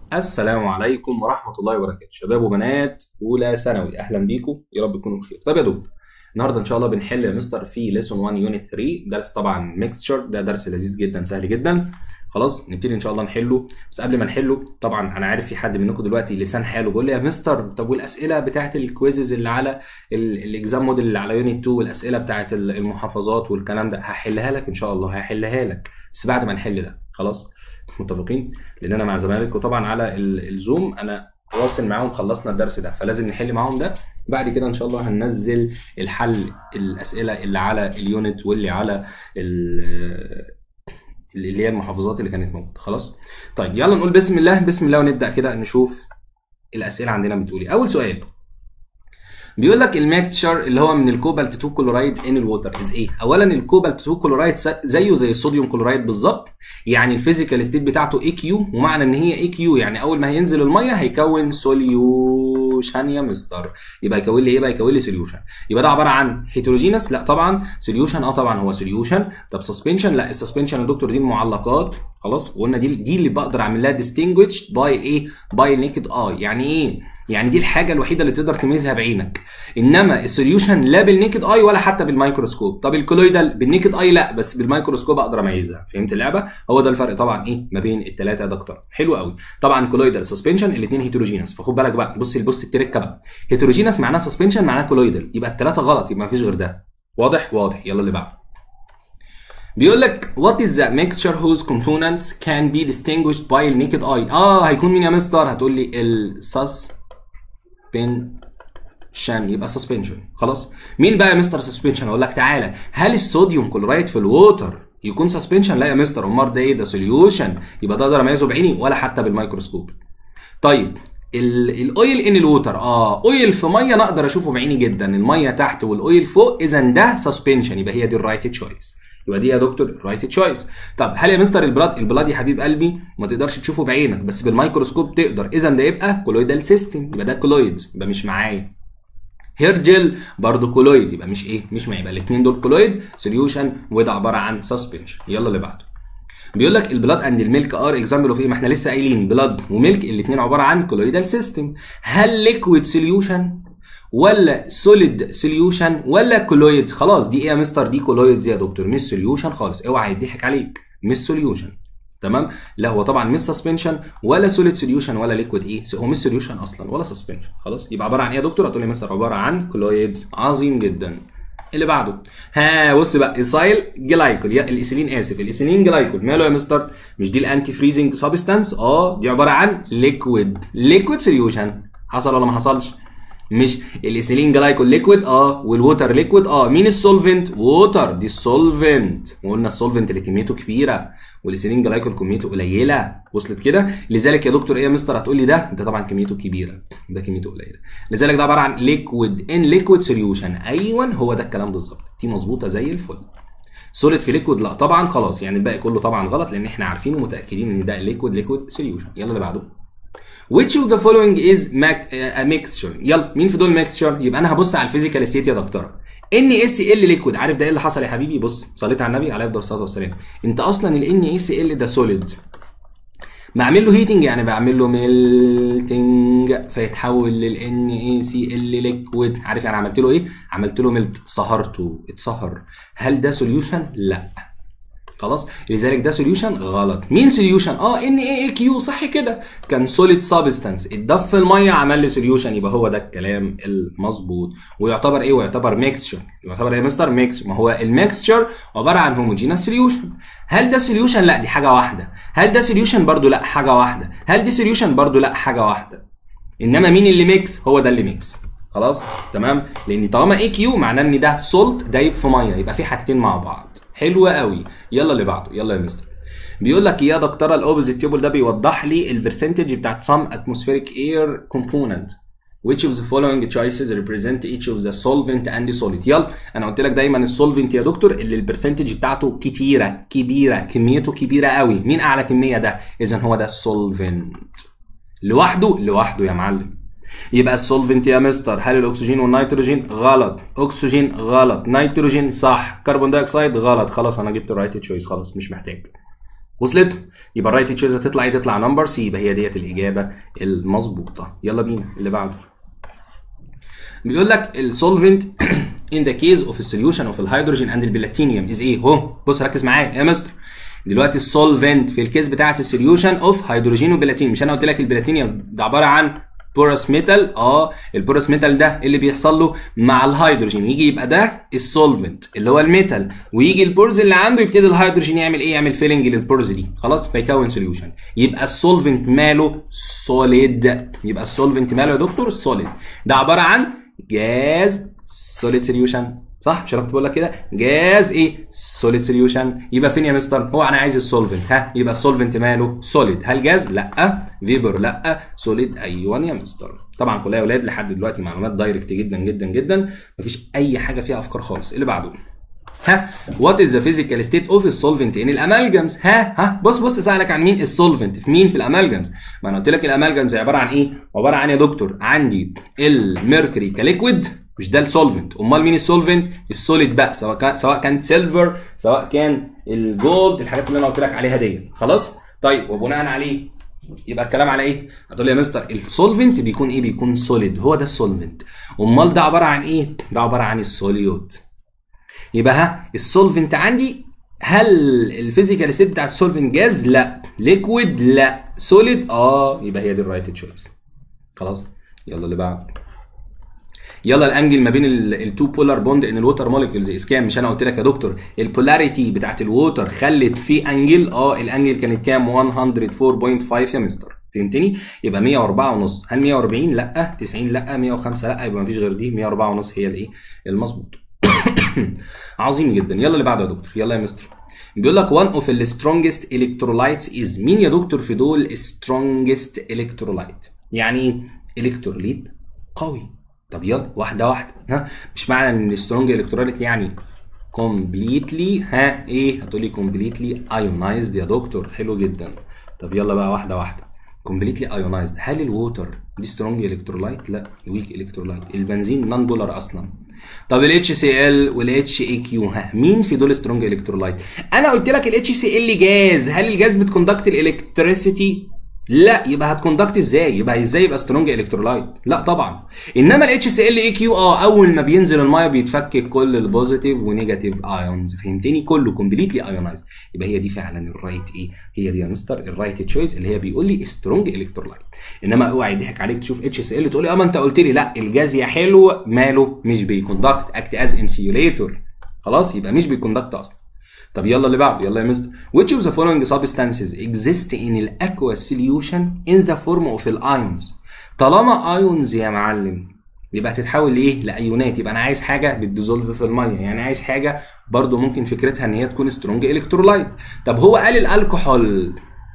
السلام عليكم ورحمة الله وبركاته شباب وبنات أولى ثانوي أهلا بيكم يا رب تكونوا بخير طب يا دكتور النهارده ان شاء الله بنحل يا مستر في ليسون 1 يونت 3 درس طبعا ميكستشر ده درس لذيذ جدا سهل جدا خلاص نبتدي ان شاء الله نحله بس قبل ما نحله طبعا انا عارف في حد منكم دلوقتي لسان حاله بيقول لي يا مستر طب والاسئله بتاعت الكويزز اللي على الاكزام موديل اللي على يونت 2 والاسئله بتاعت المحافظات والكلام ده هحلها لك ان شاء الله هحلها لك بس بعد ما نحل ده خلاص متفقين لان انا مع زمايلكم طبعا على ال- الزوم انا واصل معاهم خلصنا الدرس ده فلازم نحل معاهم ده بعد كده ان شاء الله هننزل الحل الاسئله اللي على اليونت واللي على ال- اللي هي المحافظات اللي كانت موجوده خلاص طيب يلا نقول بسم الله بسم الله ونبدا كده نشوف الاسئله عندنا بتقول ايه اول سؤال بيقول لك الميكتشر اللي هو من الكوبالت 2 كلورايد ان الووتر از ايه اولا الكوبالت 2 كلورايد زيه زي الصوديوم كلورايد بالظبط يعني الفيزيكال ستيت بتاعته اي كيو ومعنى ان هي اي كيو يعني اول ما هينزل الميه هيكون سوليوشن يا مستر يبقى يكون لي ايه بقى يكون لي سوليوشن يبقى ده عباره عن هيتروجينس لا طبعا سوليوشن اه طبعا هو سوليوشن طب سسبنشن لا السسبنشن يا دكتور دي المعلقات خلاص وقلنا دي دي اللي بقدر اعمل لها ديستنجويش باي ايه باي نيكد اي يعني ايه يعني دي الحاجه الوحيده اللي تقدر تميزها بعينك انما السوليوشن لا بالنيكد اي ولا حتى بالميكروسكوب طب الكولويدال بالنيكد اي لا بس بالميكروسكوب اقدر اميزها فهمت اللعبه هو ده الفرق طبعا ايه ما بين الثلاثه يا دكتور حلو قوي طبعا كولويدال سسبنشن الاثنين هيتروجينس فخد بالك بقى بص بص التركه بقى هيتروجينس معناه سسبنشن معناه كولويدال يبقى الثلاثه غلط يبقى ما فيش غير ده واضح واضح يلا اللي بعده بيقول لك what is the mixture whose components can be distinguished by the naked eye اه هيكون مين يا مستر هتقول لي ال suspension يبقى suspension خلاص مين بقى يا مستر suspension اقول لك تعالى هل الصوديوم كلورايد في الووتر يكون suspension لا يا مستر امال ده ايه ده solution يبقى ده اقدر اميزه بعيني ولا حتى بالميكروسكوب طيب ال- الاويل ان الووتر اه اويل في ميه انا اقدر اشوفه بعيني جدا الميه تحت والاويل فوق اذا ده سسبنشن يبقى هي دي الرايت تشويس يبقى دي يا دكتور الرايت تشويس طب هل يا مستر البلاد البلاد يا حبيب قلبي ما تقدرش تشوفه بعينك بس بالميكروسكوب تقدر اذا ده يبقى كولويدال سيستم يبقى ده كولويد يبقى مش معايا هير جل برضه كولويد يبقى مش ايه مش معايا يبقى الاثنين دول كولويد سوليوشن وده عباره عن سسبنشن يلا اللي بعده بيقول لك البلاد اند الميلك ار اكزامبل اوف ايه ما احنا لسه قايلين بلاد وميلك الاثنين عباره عن كولويدال سيستم هل ليكويد سوليوشن ولا سوليد سوليوشن ولا كولويدز خلاص دي ايه يا مستر دي كولويدز يا دكتور مش سوليوشن خالص اوعى يضحك عليك مش سوليوشن تمام لا هو طبعا مش سسبنشن ولا سوليد سوليوشن ولا ليكويد ايه هو مش سوليوشن اصلا ولا سسبنشن خلاص يبقى عباره عن ايه يا دكتور هتقول لي مستر عباره عن كولويدز عظيم جدا اللي بعده ها بص بقى ايسايل جلايكول يا الايثيلين اسف الايثيلين جلايكول ماله يا مستر مش دي الانتي فريزنج سبستانس اه دي عباره عن ليكويد ليكويد سوليوشن حصل ولا ما حصلش مش الايثيلين جلايكول ليكويد اه والووتر ليكويد اه مين السولفنت ووتر دي السولفنت وقلنا السولفنت اللي كميته كبيره والايثيلين جلايكول كميته قليله وصلت كده لذلك يا دكتور ايه يا مستر هتقول لي ده ده طبعا كميته كبيره ده كميته قليله لذلك ده عباره عن ليكويد ان ليكويد سوليوشن ايوه هو ده الكلام بالظبط دي مظبوطه زي الفل سوليد في ليكويد لا طبعا خلاص يعني الباقي كله طبعا غلط لان احنا عارفين ومتاكدين ان ده ليكويد ليكويد سوليوشن يلا اللي بعده which of the following is mac- a mixture يلا مين في دول mixture يبقى انا هبص على الفيزيكال ستيت يا دكتوره ان اس ال ليكويد عارف ده ايه اللي حصل يا حبيبي بص صليت على النبي عليه افضل الصلاه والسلام انت اصلا الان اس ال ده سوليد بعمل له هيتنج يعني بعمل له ميلتنج فيتحول للان اي سي ال ليكويد عارف يعني عملت له ايه عملت له ميلت صهرته اتسهر هل ده سوليوشن لا خلاص لذلك ده سوليوشن غلط مين سوليوشن اه ان اي اي كيو صح كده كان سوليد سابستانس اتضاف في الميه عمل لي سوليوشن يبقى هو ده الكلام المظبوط ويعتبر ايه ويعتبر ميكستشر يعتبر ايه يا مستر ميكس ما هو الميكستشر عباره عن هوموجينس سوليوشن هل ده سوليوشن لا دي حاجه واحده هل ده سوليوشن برضو لا حاجه واحده هل دي سوليوشن برضو لا حاجه واحده انما مين اللي ميكس هو ده اللي ميكس خلاص تمام لان طالما اي كيو معناه ان ده سولت دايب في ميه يبقى في حاجتين مع بعض حلوه قوي يلا اللي بعده يلا يا مستر بيقول لك يا دكتوره الاوبوزيت تيبل ده بيوضح لي البرسنتج بتاعت some atmospheric air component which of the following choices represent each of the solvent and solid يلا انا قلت لك دايما السولفنت يا دكتور اللي البرسنتج بتاعته كتيره كبيره كميته كبيره قوي مين اعلى كميه ده اذا هو ده السولفنت لوحده لوحده يا معلم يبقى السولفنت يا مستر هل الاكسجين والنيتروجين غلط اكسجين غلط نيتروجين صح كربون دايوكسيد غلط خلاص انا جبت الرايت تشويس خلاص مش محتاج وصلت يبقى الرايت تشويس هتطلع ايه تطلع نمبر سي يبقى هي ديت الاجابه المظبوطه يلا بينا اللي بعده بيقول لك السولفنت in the case of a solution of الهيدروجين and البلاتينيوم is ايه اهو بص ركز معايا يا مستر دلوقتي السولفنت في الكيس بتاعه السوليوشن اوف هيدروجين وبلاتينيوم مش انا قلت لك البلاتينيوم ده عباره عن بورس ميتال اه البورس ميتال ده اللي بيحصل له مع الهيدروجين يجي يبقى ده السولفنت اللي هو الميتال ويجي البورز اللي عنده يبتدي الهيدروجين يعمل ايه يعمل فيلنج للبورز دي خلاص فيكون سوليوشن يبقى السولفنت ماله سوليد يبقى السولفنت ماله يا دكتور سوليد ده عباره عن جاز سوليد سوليوشن صح مش انا كنت بقول لك كده جاز ايه سوليد سوليوشن يبقى فين يا مستر هو انا عايز السولفنت ها يبقى السولفنت ماله سوليد هل جاز لا فيبر لا سوليد ايوه يا مستر طبعا كلها يا اولاد لحد دلوقتي معلومات دايركت جدا جدا جدا مفيش اي حاجه فيها افكار خالص اللي بعده ها وات از ذا فيزيكال ستيت اوف السولفنت ان الامالجمز ها ها بص بص اسالك عن مين السولفنت في مين في الامالجمز ما انا قلت لك الامالجمز عباره عن ايه عباره عن يا دكتور عندي الميركوري كليكويد مش ده السولفنت امال مين السولفنت السوليد بقى سواء كان سواء كان سيلفر سواء كان الجولد الحاجات اللي انا قلت لك عليها دي خلاص طيب وبناء عليه يبقى الكلام على ايه هتقول لي يا مستر السولفنت بيكون ايه بيكون سوليد هو ده السولفنت امال ده عباره عن ايه ده عباره عن السوليود يبقى ها السولفنت عندي هل الفيزيكال ستيت بتاع السولفنت جاز لا ليكويد لا سوليد اه يبقى هي دي الرايت تشويس خلاص يلا اللي بعد يلا الانجل ما بين التو بولار بوند ان الووتر موليكيولز از كام مش انا قلت لك يا دكتور البولاريتي بتاعت الووتر خلت في انجل اه الانجل كانت كام 104.5 يا مستر فهمتني يبقى 104 ونص هل 140 لا 90 لا 105 لا يبقى مفيش غير دي 104 ونص هي الايه المظبوط عظيم جدا يلا اللي بعده يا دكتور يلا يا مستر بيقول لك one of the strongest electrolytes is مين يا دكتور في دول strongest electrolyte يعني الكتروليت قوي طب يلا واحده واحده ها مش معنى ان السترونج الكتروليت يعني كومبليتلي ها ايه هتقولي كومبليتلي ايونايزد يا دكتور حلو جدا طب يلا بقى واحده واحده كومبليتلي ايونايزد هل الووتر دي سترونج الكترولايت لا ويك الكترولايت البنزين نون بولار اصلا طب الاتش سي ال والاتش اي كيو ها مين في دول سترونج الكترولايت انا قلت لك الاتش سي ال جاز هل الجاز بتكوندكت الالكتريسيتي لا يبقى هتكوندكت ازاي يبقى ازاي يبقى سترونج الكترولايت لا طبعا انما الاتش سي ال اي كيو اه اول ما بينزل الميه بيتفكك كل البوزيتيف ونيجاتيف ايونز فهمتني كله كومبليتلي ايونايزد يبقى هي دي فعلا الرايت ايه هي دي يا مستر الرايت تشويس اللي هي بيقول لي سترونج الكترولايت انما اوعى يضحك عليك تشوف اتش سي ال تقول لي اه ما انت قلت لي لا الجاز يا حلو ماله مش بيكوندكت اكت از انسيوليتور خلاص يبقى مش بيكوندكت اصلا طب يلا اللي بعده يلا يا مستر which of the following substances exist in the aqueous solution in the form of ions طالما ايونز يا معلم يبقى هتتحول لايه لايونات يبقى انا عايز حاجه بتديزولف في الميه يعني عايز حاجه برضو ممكن فكرتها ان هي تكون سترونج الكترولايت طب هو قال الكحول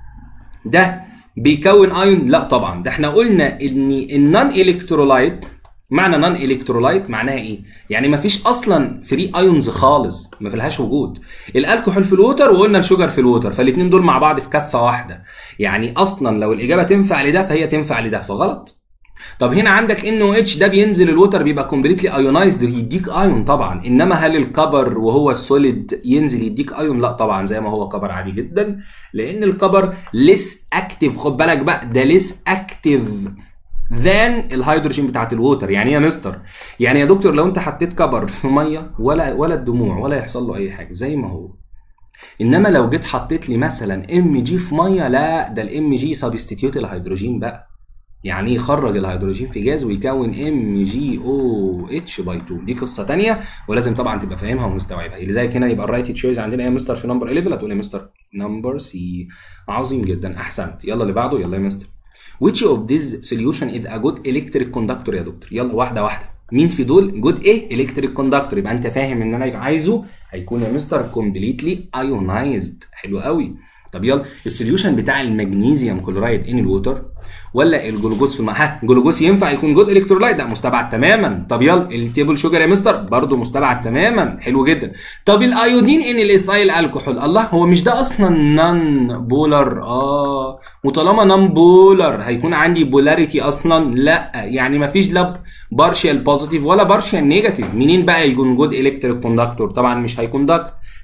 ده بيكون ايون لا طبعا ده احنا قلنا ان النون الكترولايت معنى نون الكترولايت معناها ايه؟ يعني ما فيش اصلا فري ايونز خالص ما فيلهاش وجود. الكحول في الووتر وقلنا الشوجر في الووتر فالاثنين دول مع بعض في كفه واحده. يعني اصلا لو الاجابه تنفع لده فهي تنفع لده فغلط. طب هنا عندك ان او اتش ده بينزل الووتر بيبقى كومبليتلي ايونايزد يديك ايون طبعا انما هل الكبر وهو السوليد ينزل يديك ايون لا طبعا زي ما هو كبر عادي جدا لان الكبر ليس اكتف خد بالك بقى ده ليس اكتف ذان الهيدروجين بتاعت الووتر يعني ايه يا مستر يعني يا دكتور لو انت حطيت كبر في ميه ولا ولا الدموع ولا يحصل له اي حاجه زي ما هو انما لو جيت حطيت لي مثلا ام جي في ميه لا ده الام جي سبستيتيوت الهيدروجين بقى يعني ايه يخرج الهيدروجين في جاز ويكون ام جي او اتش باي 2 دي قصه ثانيه ولازم طبعا تبقى فاهمها ومستوعبها لذلك هنا يبقى الرايت تشويز عندنا يا مستر في نمبر 11 هتقول يا مستر نمبر سي عظيم جدا احسنت يلا اللي بعده يلا يا مستر which of these solution is a good electric conductor يا دكتور يلا واحده واحده مين في دول جود ايه electric conductor يبقى انت فاهم ان انا عايزه هيكون يا مستر completely ionized حلو قوي طب يلا السوليوشن بتاع المغنيسيوم كلورايد ان الووتر ولا الجلوكوز في الماء ها جلوكوز ينفع يكون جود الكترولايت لا مستبعد تماما طب يلا التيبل شوجر يا مستر برضه مستبعد تماما حلو جدا طب الايودين ان الايثايل الكحول الله هو مش ده اصلا نون بولر اه وطالما نون بولر هيكون عندي بولاريتي اصلا لا يعني ما فيش لا بارشال بوزيتيف ولا بارشال نيجاتيف منين بقى يكون جود الكتريك كوندكتور طبعا مش هيكوندكت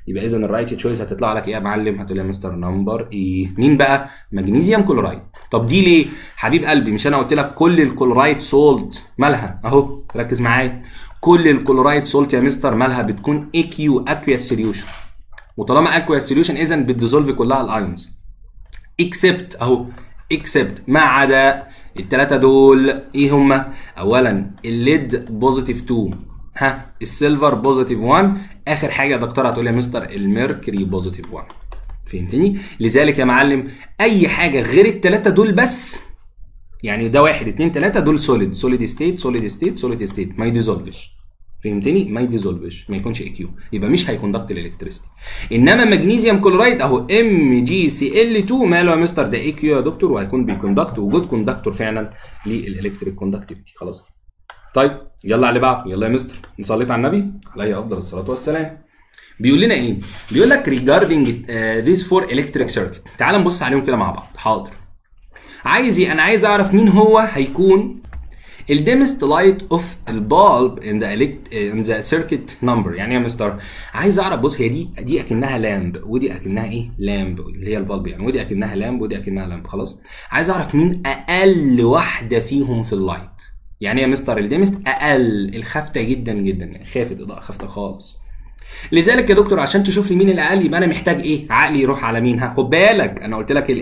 يبقى اذا الرايت تشويس هتطلع لك ايه يا معلم هتقول يا مستر نمبر ايه مين بقى مغنيسيوم كلورايد طب دي ليه حبيب قلبي مش انا قلت لك كل الكلورايد سولت مالها اهو ركز معايا كل الكلورايد سولت يا مستر مالها بتكون اي كيو اكويس سوليوشن وطالما اكويس سوليوشن اذا بتديزولف كلها الايونز اكسبت اهو اكسبت ما عدا الثلاثه دول ايه هما اولا الليد بوزيتيف 2 ها السيلفر بوزيتيف 1 اخر حاجه يا دكتور هتقول يا مستر الميركوري بوزيتيف 1 فهمتني لذلك يا معلم اي حاجه غير الثلاثه دول بس يعني ده واحد اتنين تلاته دول سوليد سوليد ستيت سوليد ستيت سوليد ستيت ما يديزولفش فهمتني ما يديزولفش ما يكونش اي كيو يبقى مش هيكوندكت الالكتريستي انما مغنيسيوم كلورايد اهو ام جي سي ال 2 ماله يا مستر ده اي كيو يا دكتور وهيكون بيكوندكت وجود كوندكتور فعلا للالكتريك كوندكتيفيتي خلاص طيب يلا على اللي بعده يلا يا مستر نصليت على النبي عليه افضل الصلاه والسلام بيقول لنا ايه بيقول لك regarding uh, these four electric circuit تعال نبص عليهم كده مع بعض حاضر عايز ايه انا عايز اعرف مين هو هيكون الديمست لايت اوف البالب ان ذا ان ذا سيركت نمبر يعني يا مستر عايز اعرف بص هي دي دي اكنها لامب ودي اكنها ايه لامب اللي هي البالب يعني ودي اكنها لامب ودي اكنها لامب خلاص عايز اعرف مين اقل واحده فيهم في اللايت يعني يا مستر الديمست اقل الخافته جدا جدا يعني خافت اضاءه خافته خالص لذلك يا دكتور عشان تشوف لي مين الاقل يبقى انا محتاج ايه عقلي يروح على مين ها خد بالك انا قلت لك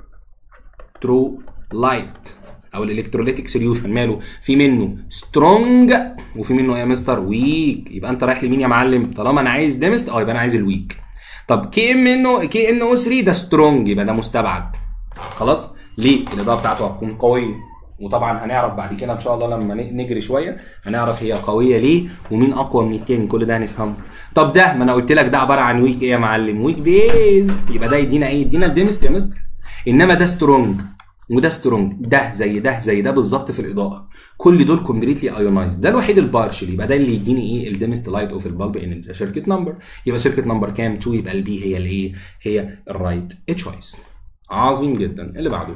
الالكترو لايت او الالكتروليتيك سوليوشن ماله في منه سترونج وفي منه يا مستر ويك يبقى انت رايح لمين يا معلم طالما انا عايز ديمست اه يبقى انا عايز الويك طب كي ام منه كي ان او 3 ده سترونج يبقى ده مستبعد خلاص ليه الاضاءه بتاعته هتكون قويه وطبعا هنعرف بعد كده ان شاء الله لما نجري شويه هنعرف هي قويه ليه ومين اقوى من التاني كل ده هنفهمه طب ده ما انا قلت لك ده عباره عن ويك ايه يا معلم ويك بيز يبقى ده يدينا ايه يدينا الديمست يا مستر انما ده سترونج وده سترونج ده زي ده زي ده بالظبط في الاضاءه كل دول كومبليتلي ايونايز ده الوحيد البارشل يبقى ده اللي يديني ايه الديمست لايت اوف البالب ان شركه نمبر يبقى شركه نمبر كام 2 يبقى البي هي الايه هي الرايت تشويس عظيم جدا اللي بعده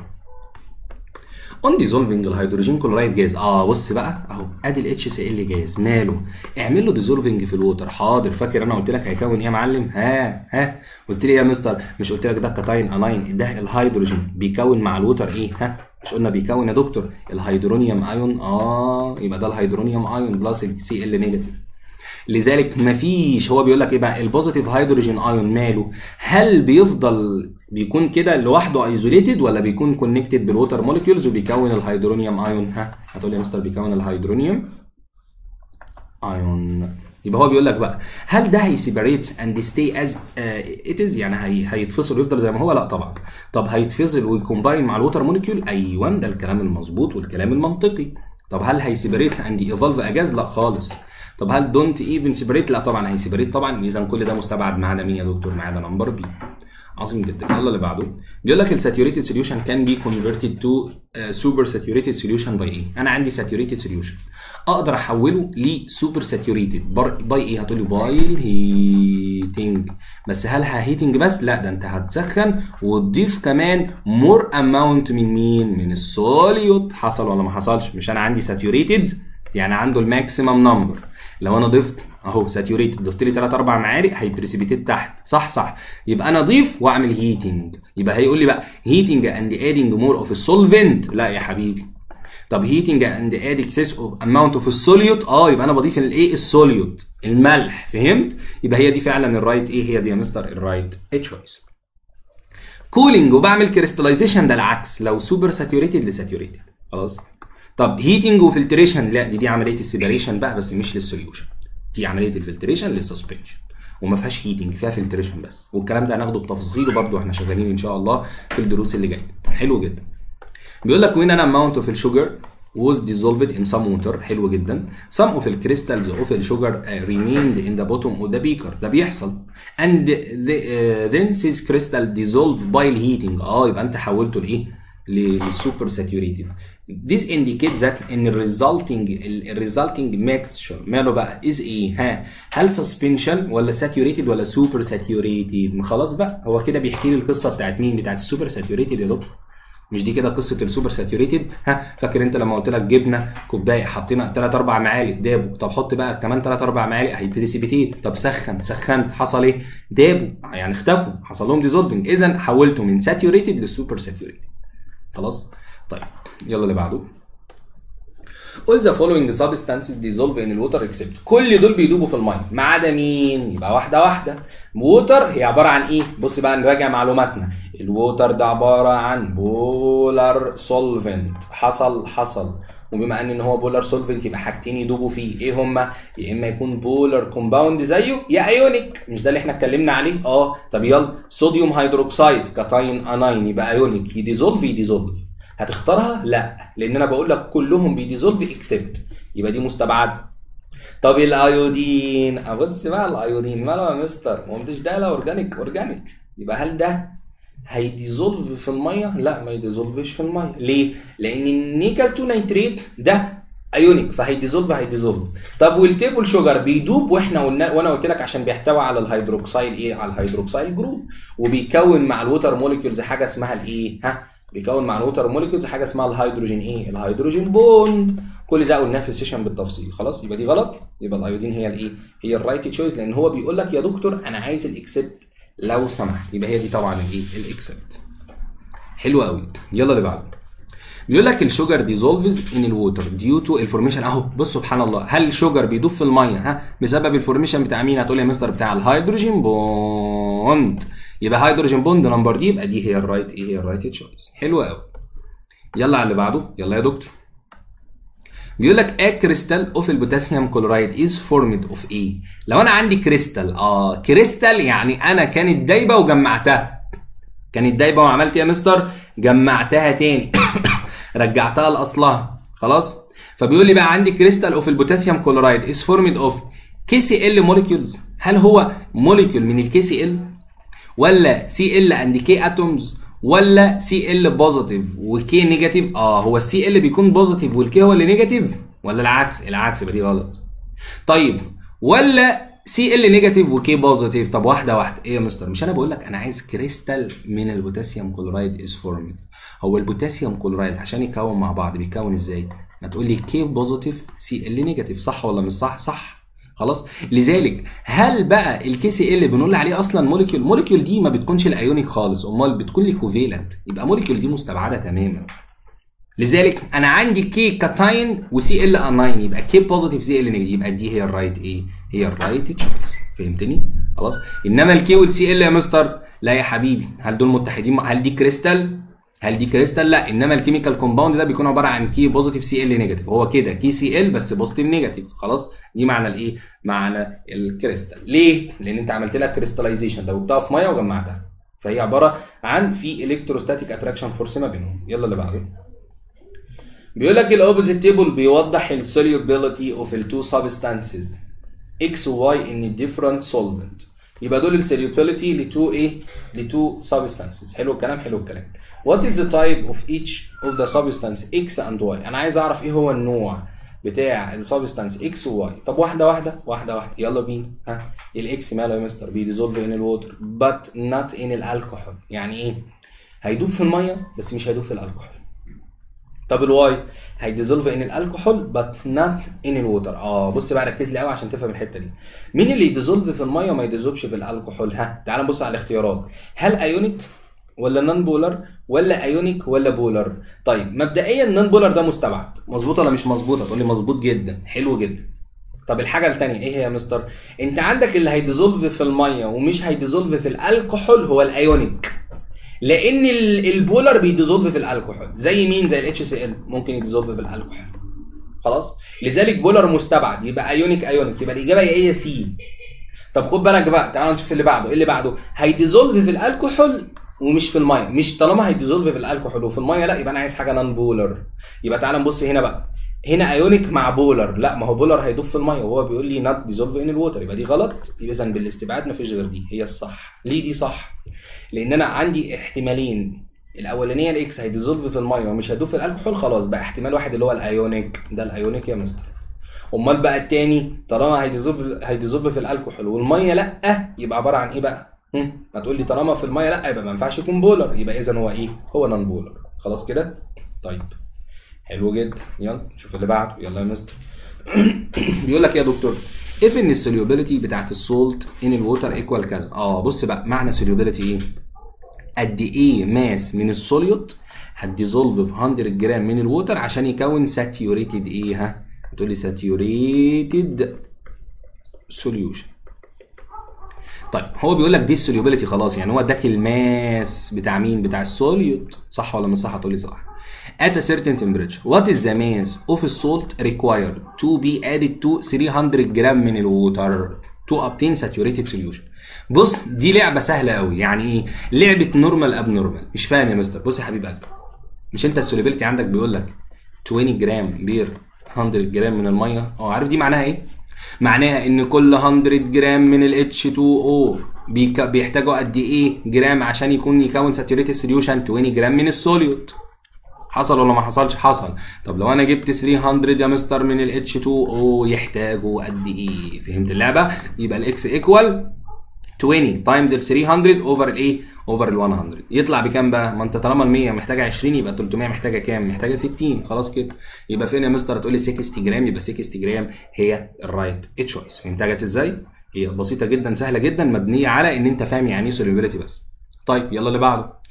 اون ديزولفنج الهيدروجين كلورايد جاز اه بص بقى اهو ادي الاتش سي ال جاز ماله اعمل له ديزولفنج في الووتر حاضر فاكر انا قلت لك هيكون ايه يا معلم ها ها قلت لي يا مستر مش قلت لك ده كاتاين اناين ده الهيدروجين بيكون مع الووتر ايه ها مش قلنا بيكون يا دكتور الهيدرونيوم ايون اه يبقى ده الهيدرونيوم ايون بلس السي ال نيجاتيف لذلك مفيش هو بيقول لك ايه بقى البوزيتيف هيدروجين ايون ماله هل بيفضل بيكون كده لوحده ايزوليتد ولا بيكون كونكتد بالووتر موليكيولز وبيكون الهيدرونيوم ايون ها هتقول لي يا مستر بيكون الهيدرونيوم ايون يبقى هو بيقول لك بقى هل ده هيسيبريت اند ستي از ات از يعني هي هيتفصل ويفضل زي ما هو لا طبعا طب هيتفصل ويكومباين مع الووتر موليكيول ايوه ده الكلام المظبوط والكلام المنطقي طب هل هيسيبريت اند ايفولف اجاز لا خالص طب هل دونت ايفن سيبريت لا طبعا هيسيبريت طبعا اذا كل ده مستبعد ما عدا مين يا دكتور ما عدا نمبر بي عظيم جدا يلا اللي بعده بيقول لك الساتيوريتد سوليوشن كان بي كونفرتد تو سوبر ساتيوريتد سوليوشن باي ايه انا عندي ساتيوريتد سوليوشن اقدر احوله لسوبر ساتيوريتد باي ايه هتقول لي باي الهيتنج بس هل هيتنج بس لا ده انت هتسخن وتضيف كمان مور اماونت من مين من السوليوت حصل ولا ما حصلش مش انا عندي ساتيوريتد يعني عنده الماكسيمم نمبر لو انا ضفت اهو ساتيوريتد ضفت لي 3 4 معالق هيبريسيبيتيت تحت صح صح يبقى انا اضيف واعمل هيتنج يبقى هيقول لي بقى هيتنج اند ادنج مور اوف السولفنت لا يا حبيبي طب هيتنج اند اد اكسس اوف اماونت اوف السوليوت اه يبقى انا بضيف الايه السوليوت الملح فهمت يبقى هي دي فعلا الرايت ايه هي دي يا مستر الرايت تشويس كولينج وبعمل كريستاليزيشن ده العكس لو سوبر ساتيوريتد لساتيوريتد خلاص طب هيتنج وفلتريشن لا دي دي عمليه السيبريشن بقى بس مش للسوليوشن دي عمليه الفلتريشن للسسبنشن وما فيهاش هيتنج فيها فلتريشن بس والكلام ده هناخده بتفصيله برده واحنا شغالين ان شاء الله في الدروس اللي جايه حلو جدا بيقول لك when an amount of الشوجر was dissolved in some water حلو جدا some of the crystals of the sugar uh, remained in the bottom of the beaker ده بيحصل and the, uh, then this crystal dissolved by heating اه يبقى انت حولته لايه للسوبر ساتيوريتد this indicates that ان الريزلتنج الريزلتنج ميكستشر ماله بقى از ايه ها هل سسبنشن ولا ساتيوريتد ولا سوبر ساتيوريتد ما خلاص بقى هو كده بيحكي لي القصه بتاعت مين بتاعت السوبر ساتيوريتد يا دكتور مش دي كده قصه السوبر ساتيوريتد ها فاكر انت لما قلت لك جبنه كوبايه حطينا 3 4 معالق دابوا طب حط بقى كمان 3 4 معالق هيبريسيبيتيت طب سخن سخنت حصل ايه دابوا يعني اختفوا حصل لهم ديزولفنج اذا حولته من ساتيوريتد للسوبر ساتيوريتد خلاص طيب يلا اللي بعده All the following substances dissolve in water except كل دول بيدوبوا في الميه ما عدا مين؟ يبقى واحده واحده. ووتر هي عباره عن ايه؟ بص بقى نراجع معلوماتنا. الووتر ده عباره عن بولار سولفنت حصل حصل وبما ان ان هو بولار سولفنت يبقى حاجتين يدوبوا فيه ايه هما؟ يا اما يكون بولار كومباوند زيه يا ايونيك مش ده اللي احنا اتكلمنا عليه؟ اه طب يلا صوديوم هيدروكسيد كاتاين اناين يبقى ايونيك يديزولف يديزولف هتختارها؟ لا لان انا بقول لك كلهم بيديزولف اكسبت يبقى دي مستبعده. طب الايودين ابص بقى الايودين ماله يا مستر؟ ما قلتش ده لا اورجانيك اورجانيك يبقى هل ده هيديزولف في الميه؟ لا ما يديزولفش في الميه، ليه؟ لان النيكل 2 نيتريت ده ايونيك فهيديزولف هيديزولف طب والتيبل شوجر بيدوب واحنا قلنا وانا قلت لك عشان بيحتوي على الهيدروكسيل ايه على الهيدروكسيل جروب وبيكون مع الوتر موليكيولز حاجه اسمها الايه ها بيكون مع الوتر موليكيولز حاجه اسمها الهيدروجين ايه الهيدروجين بوند كل ده قلناه في السيشن بالتفصيل خلاص يبقى دي غلط يبقى الايودين هي الايه هي الرايت تشويس لان هو بيقول لك يا دكتور انا عايز الاكسبت لو سمحت يبقى هي دي طبعا الايه الاكسبت حلو قوي يلا اللي بعده بيقول لك الشوجر ديزولفز ان الووتر ديو تو الفورميشن اهو بص سبحان الله هل الشوجر بيدوب في الميه ها بسبب الفورميشن بتاع مين هتقول لي يا مستر بتاع الهيدروجين بوند يبقى هيدروجين بوند نمبر دي يبقى دي هي الرايت ايه هي الرايت تشويس حلو قوي يلا على اللي بعده يلا يا دكتور بيقول لك a crystal of البوتاسيوم كلورايد is formed of ايه لو انا عندي كريستال اه كريستال يعني انا كانت دايبه وجمعتها كانت دايبه وعملت ايه يا مستر جمعتها تاني رجعتها لاصلها خلاص فبيقول لي بقى عندي كريستال اوف البوتاسيوم كلورايد از فورمد اوف كي سي ال موليكيولز هل هو موليكيول من الكي سي ال ولا سي ال اند كي اتومز ولا سي ال بوزيتيف وكي نيجاتيف اه هو السي ال بيكون بوزيتيف والكي هو اللي نيجاتيف ولا العكس العكس يبقى دي غلط طيب ولا سي ال نيجاتيف وكي بوزيتيف طب واحده واحده ايه يا مستر مش انا بقول لك انا عايز كريستال من البوتاسيوم كلورايد از فورمد هو البوتاسيوم كلورايد عشان يكون مع بعض بيكون ازاي ما تقول لي كي بوزيتيف سي ال نيجاتيف صح ولا مش صح صح خلاص لذلك هل بقى الكي سي ال بنقول عليه اصلا موليكيول موليكيول دي ما بتكونش الايونيك خالص امال بتكون لي كوفيلنت يبقى موليكيول دي مستبعده تماما لذلك انا عندي كي كاتاين وسي ال اناين يبقى كي بوزيتيف سي ال نيجاتيف يبقى دي هي الرايت ايه هي الرايت تشويس فهمتني خلاص انما الكي والسي ال يا مستر لا يا حبيبي هل دول متحدين هل دي كريستال هل دي كريستال لا انما الكيميكال كومباوند ده بيكون عباره عن كي بوزيتيف سي ال نيجاتيف هو كده كي سي ال بس بوزيتيف نيجاتيف خلاص دي معنى الايه معنى الكريستال ليه لان انت عملت لها كريستاليزيشن دوبتها في ميه وجمعتها فهي عباره عن في الكتروستاتيك اتراكشن فورس ما بينهم يلا اللي بعده بيقول لك الاوبوزيت تيبل بيوضح السوليوبيليتي اوف التو سبستانسز اكس وواي ان ديفرنت سولفنت يبقى دول السوليوبيليتي لتو ايه لتو سبستانسز حلو الكلام حلو الكلام وات از ذا تايب اوف ايتش اوف ذا سبستانس اكس اند واي انا عايز اعرف ايه هو النوع بتاع السبستانس اكس وواي طب واحده واحده واحده واحده يلا بينا ها الاكس ماله يا مستر بيديزولف ان الووتر بات نوت ان الالكحول يعني ايه هيدوب في الميه بس مش هيدوب في الالكحول طب الواي هيديزولف ان الالكحول بات نوت ان الووتر اه بص بقى ركز لي قوي عشان تفهم الحته دي مين اللي يديزولف في الميه وما يديزولفش في الالكحول ها تعال نبص على الاختيارات هل ايونيك ولا نون بولر ولا ايونيك ولا بولر طيب مبدئيا النون بولر ده مستبعد مظبوط ولا مش مظبوط هتقول لي مظبوط جدا حلو جدا طب الحاجه الثانيه ايه هي يا مستر انت عندك اللي هيديزولف في الميه ومش هيديزولف في الالكحول هو الايونيك لان البولر بيديزولف في الالكحول زي مين زي الاتش سي ال ممكن يديزولف في الالكحول خلاص لذلك بولر مستبعد يبقى ايونيك ايونيك يبقى الاجابه هي ايه سي طب خد بالك بقى تعال نشوف اللي بعده ايه اللي بعده هيديزولف في الالكحول ومش في الميه مش طالما هيديزولف في الالكحول وفي الميه لا يبقى انا عايز حاجه نون بولر يبقى تعال نبص هنا بقى هنا ايونيك مع بولر لا ما هو بولر هيدوب في الميه وهو بيقول لي نوت ديزولف ان الووتر يبقى دي غلط اذا بالاستبعاد ما فيش غير دي هي الصح ليه دي صح لان انا عندي احتمالين الاولانيه الاكس هيديزولف في الميه ومش هيدوب في الالكحول خلاص بقى احتمال واحد اللي هو الايونيك ده الايونيك يا مستر امال بقى التاني طالما هيديزولف هيديزولف في الالكحول والميه لا يبقى عباره عن ايه بقى؟ ما تقول لي طالما في الميه لا يبقى ما ينفعش يكون بولر يبقى اذا هو ايه؟ هو نون بولر خلاص كده طيب حلو جدا يلا نشوف اللي بعده يلا يا مستر بيقول لك إيه يا دكتور if ان السوليوبيليتي بتاعت السولت ان الووتر ايكوال كذا اه بص بقى معنى سوليوبيليتي ايه قد ايه ماس من السوليوت هتديزولف في 100 جرام من الووتر عشان يكون ساتيوريتد ايه ها بتقول لي ساتيوريتد سوليوشن طيب هو بيقول لك دي السوليوبيليتي خلاص يعني هو اداك الماس بتاع مين بتاع السوليوت صح ولا مش صح هتقول لي صح at a certain temperature what is the mass of a salt required to be added to 300 جرام من الووتر to obtain saturated solution بص دي لعبه سهله قوي يعني ايه لعبه نورمال اب نورمال مش فاهم يا مستر بص يا حبيب قلبي مش انت السوليبيليتي عندك بيقول لك 20 جرام بير 100 جرام من الميه اه عارف دي معناها ايه معناها ان كل 100 جرام من ال H2O بيك- بيحتاجوا قد ايه جرام عشان يكون يكون ساتوريتد سوليوشن 20 جرام من السوليوت حصل ولا ما حصلش حصل طب لو انا جبت 300 يا مستر من ال H2O يحتاجوا قد ايه فهمت اللعبه يبقى الاكس ايكوال 20 تايمز ال 300 اوفر الايه اوفر ال 100 يطلع بكام بقى ما انت طالما ال 100 محتاجه 20 يبقى 300 محتاجه كام محتاجه 60 خلاص كده يبقى فين يا مستر تقول لي 60 جرام يبقى 60 جرام هي الرايت تشويس فهمتها جت ازاي هي بسيطه جدا سهله جدا مبنيه على ان انت فاهم يعني ايه solubility بس طيب يلا اللي بعده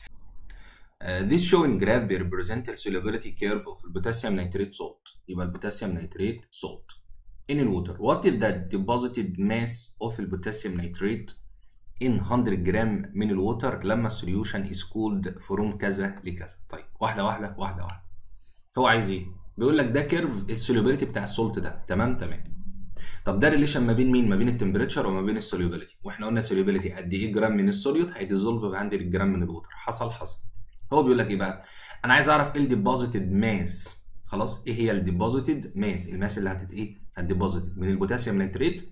Uh, this showing graph represent the solubility curve of potassium nitrate salt يبقى البوتاسيوم نيتريت salt in the water what is the deposited mass of the potassium nitrate in 100 جرام من الووتر لما السوليوشن is cooled from كذا لكذا طيب واحده واحده واحده واحده هو عايز ايه بيقول لك ده كيرف السوليوبيليتي بتاع السولت ده تمام تمام طب ده ريليشن ما بين مين ما بين التمبريتشر وما بين السوليوبيليتي واحنا قلنا السوليوبيليتي قد ايه جرام من السوليوت هيديزولف ب 100 جرام من الووتر حصل حصل هو بيقول لك ايه بقى انا عايز اعرف ايه الديبوزيتد ماس خلاص ايه هي الديبوزيتد ماس الماس اللي هتت ايه هتديبوزيتد من البوتاسيوم نيتريت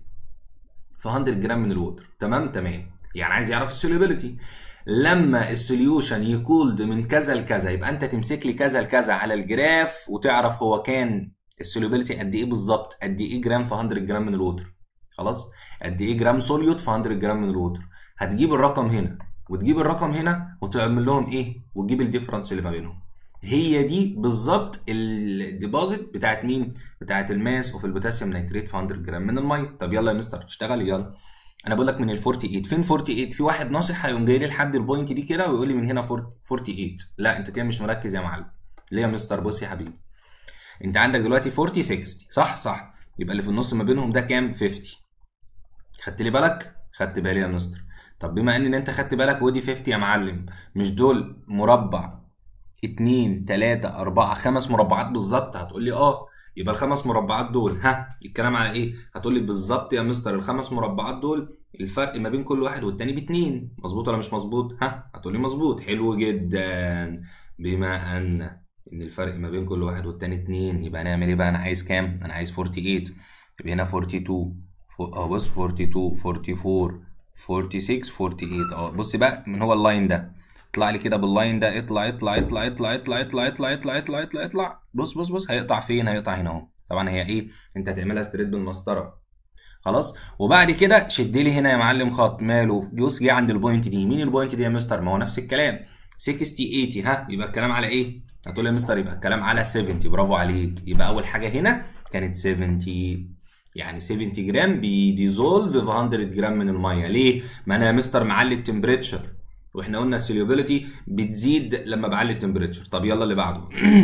في 100 جرام من الووتر تمام تمام يعني عايز يعرف السوليوبيليتي لما السوليوشن يكولد من كذا لكذا يبقى انت تمسك لي كذا لكذا على الجراف وتعرف هو كان السوليوبيليتي قد ايه بالظبط قد ايه جرام في 100 جرام من الووتر خلاص قد ايه جرام سوليوت في 100 جرام من الووتر هتجيب الرقم هنا وتجيب الرقم هنا وتعمل لهم ايه وتجيب الديفرنس اللي ما بينهم هي دي بالظبط الديبوزيت بتاعت مين بتاعت الماس اوف البوتاسيوم نيتريت في 100 جرام من الميه طب يلا يا مستر اشتغل يلا انا بقول لك من ال 48 فين 48 في واحد ناصح هيقوم جاي لي لحد البوينت دي كده ويقول لي من هنا 48 لا انت كده مش مركز يا معلم ليه يا مستر بص يا حبيبي انت عندك دلوقتي 40 60 صح صح يبقى اللي في النص ما بينهم ده كام 50 خدت لي بالك خدت بالي يا مستر طب بما ان انت خدت بالك ودي 50 يا معلم مش دول مربع اتنين تلاتة أربعة خمس مربعات بالظبط هتقول لي اه يبقى الخمس مربعات دول ها الكلام على ايه؟ هتقول لي بالظبط يا مستر الخمس مربعات دول الفرق ما بين كل واحد والتاني باتنين مظبوط ولا مش مظبوط؟ ها هتقول لي مظبوط حلو جدا بما ان ان الفرق ما بين كل واحد والتاني اتنين يبقى هنعمل ايه بقى انا عايز كام؟ انا عايز 48 يبقى هنا 42 اه بص 42 44 46 48 اه بص بقى من هو اللاين ده اطلع لي كده باللاين ده اطلع اطلع اطلع اطلع اطلع اطلع اطلع اطلع اطلع اطلع اطلع بص بص بص هيقطع فين هيقطع هنا اهو طبعا هي ايه انت هتعملها ستريت بالمسطره خلاص وبعد كده شد لي هنا يا معلم خط ماله بص جه عند البوينت دي مين البوينت دي يا مستر ما هو نفس الكلام 60 80 ها يبقى الكلام على ايه هتقول لي يا مستر يبقى الكلام على 70 برافو عليك يبقى اول حاجه هنا كانت 70 يعني 70 جرام بيديزولف في 100 جرام من الميه ليه ما انا يا مستر معلي التمبريتشر واحنا قلنا السوليوبيليتي بتزيد لما بعلي التمبريتشر طب يلا اللي بعده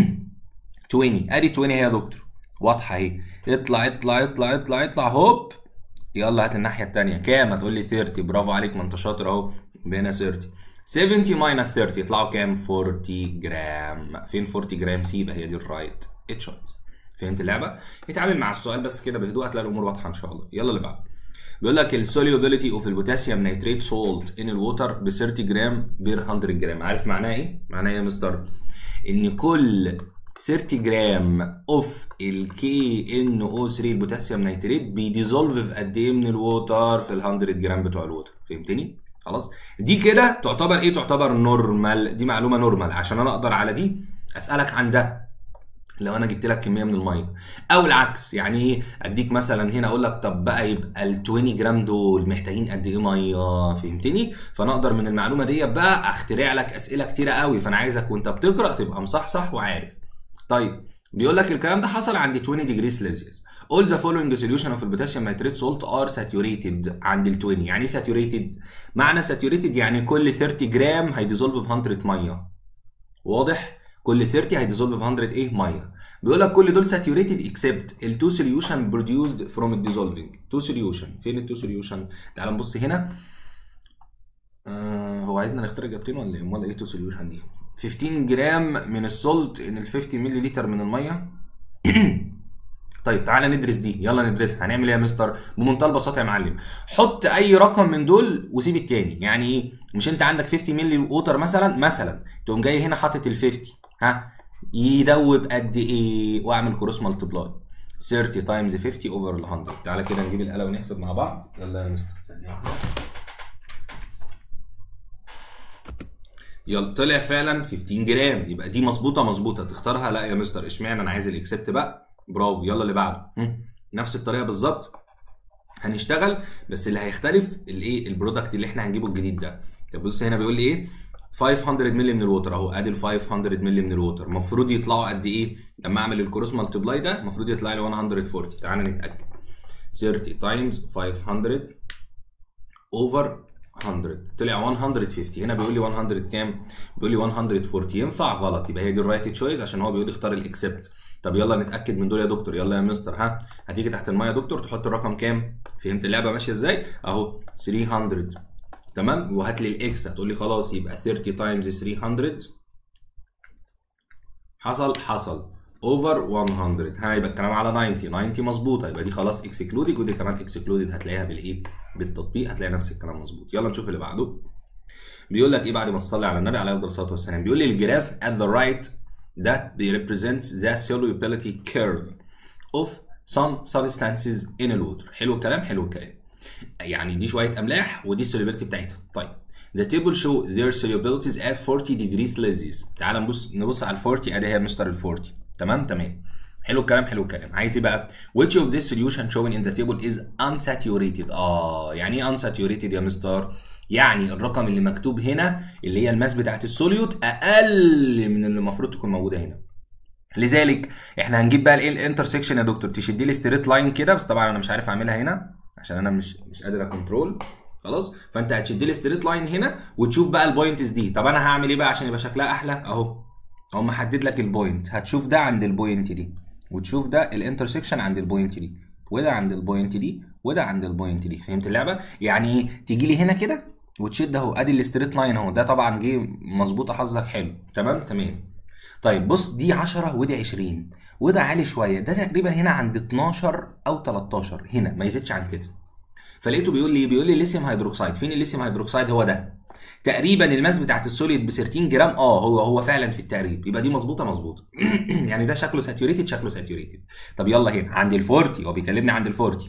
20 ادي 20 اهي يا دكتور واضحه اهي اطلع اطلع اطلع اطلع اطلع هوب يلا هات الناحيه الثانيه كام هتقول لي 30 برافو عليك ما انت شاطر اهو بقينا 30 70 ماينس 30 يطلعوا كام 40 جرام فين 40 جرام سي يبقى هي دي الرايت اتشوت فهمت اللعبه اتعامل مع السؤال بس كده بهدوء هتلاقي الامور واضحه ان شاء الله يلا اللي بعده بيقول لك السوليوبيليتي اوف البوتاسيوم نيتريت سولت ان الووتر ب 30 جرام بير 100 جرام عارف معناها ايه معناها ايه يا مستر ان كل 30 جرام اوف الكي ان او 3 البوتاسيوم نيتريت بيديزولف في قد ايه من الووتر في ال 100 جرام بتوع الووتر فهمتني خلاص دي كده تعتبر ايه تعتبر نورمال دي معلومه نورمال عشان انا اقدر على دي اسالك عن ده لو انا جبت لك كميه من الميه او العكس يعني ايه اديك مثلا هنا اقول لك طب بقى يبقى ال 20 جرام دول محتاجين قد ايه ميه فهمتني فانا اقدر من المعلومه دي بقى اخترع لك اسئله كتيره قوي فانا عايزك وانت بتقرا تبقى مصحصح وعارف طيب بيقول لك الكلام ده حصل عند 20 ديجري سيلسيوس all the following solution of potassium nitrate salt are saturated عند ال 20 يعني ايه saturated معنى saturated يعني كل 30 جرام هيديزولف في 100 ميه واضح كل 30 هيديزولف في 100 ايه ميه بيقول لك كل دول ساتيوريتد اكسبت التو سوليوشن بروديوسد فروم الديزولفنج تو سوليوشن فين التو سوليوشن تعال نبص هنا آه هو عايزنا نختار اجابتين ولا ايه امال ايه تو سوليوشن دي 15 جرام من السولت ان ال 50 مللي لتر من الميه طيب تعالى ندرس دي يلا ندرسها هنعمل ايه يا مستر بمنتهى البساطه يا معلم حط اي رقم من دول وسيب التاني يعني ايه مش انت عندك 50 مللي ووتر مثلا مثلا تقوم جاي هنا حاطط ال 50 ها يدوب قد ايه واعمل كروس مالتبلاي 30 تايمز 50 اوفر ال 100 تعالى كده نجيب الاله ونحسب مع بعض يلا يا مستر ثانيه واحده يلا طلع فعلا 15 جرام يبقى دي مظبوطه مظبوطه تختارها لا يا مستر اشمعنى انا عايز الاكسبت بقى برافو يلا اللي بعده هم. نفس الطريقه بالظبط هنشتغل بس اللي هيختلف الايه البرودكت اللي احنا هنجيبه الجديد ده طب بص هنا بيقول لي ايه 500 مللي من الووتر اهو ادي ال 500 مللي من الووتر المفروض يطلعوا قد ايه لما اعمل الكروس مالتبلاي ده المفروض يطلع لي 140 تعالى نتاكد 30 تايمز 500 اوفر 100 طلع 150 هنا بيقول لي 100 كام بيقول لي 140 ينفع غلط يبقى هي دي الرايت تشويس عشان هو بيقول لي اختار الاكسبت طب يلا نتاكد من دول يا دكتور يلا يا مستر ها هتيجي تحت الميه يا دكتور تحط الرقم كام فهمت اللعبه ماشيه ازاي اهو 300 تمام وهات لي الاكس هتقول لي خلاص يبقى 30 تايمز 300 حصل حصل اوفر 100 ها يبقى الكلام على 90 90 مظبوطه يبقى دي خلاص اكسكلودد ودي كمان اكسكلودد هتلاقيها بالايه بالتطبيق هتلاقي نفس الكلام مظبوط يلا نشوف اللي بعده بيقول لك ايه بعد ما تصلي على النبي عليه الصلاه والسلام بيقول لي الجراف at the right ده represents the solubility curve of some substances in a water حلو الكلام حلو الكلام يعني دي شويه املاح ودي السوليبيليتي بتاعتها طيب The table show their solubilities at 40 degrees Celsius تعال نبص نبص على ال 40 ادي هي مستر ال 40 تمام تمام حلو الكلام حلو الكلام عايز ايه بقى which of this solution shown in the table is unsaturated اه يعني ايه unsaturated يا مستر يعني الرقم اللي مكتوب هنا اللي هي الماس بتاعت السوليوت اقل من اللي المفروض تكون موجوده هنا لذلك احنا هنجيب بقى الايه الانترسكشن يا دكتور تشد لي ستريت لاين كده بس طبعا انا مش عارف اعملها هنا عشان انا مش مش قادر اكنترول خلاص فانت هتشد لي ستريت لاين هنا وتشوف بقى البوينتس دي طب انا هعمل ايه بقى عشان يبقى شكلها احلى اهو اهو محدد لك البوينت هتشوف ده عند البوينت دي وتشوف ده الانترسكشن عند البوينت دي وده عند البوينت دي وده عند البوينت دي فهمت اللعبه يعني ايه تيجي لي هنا كده وتشد اهو ادي الستريت لاين اهو ده طبعا جه مظبوطه حظك حلو تمام تمام طيب بص دي 10 ودي 20 وده عالي شويه ده تقريبا هنا عند 12 او 13 هنا ما يزيدش عن كده فلقيته بيقول لي بيقول لي ليثيوم هيدروكسيد فين الليثيوم هيدروكسيد هو ده تقريبا الماس بتاعت السوليد ب 30 جرام اه هو هو فعلا في التقريب يبقى دي مظبوطه مظبوطه يعني ده شكله ساتيوريتد شكله ساتيوريتد طب يلا هنا عند ال 40 هو بيكلمني عند ال 40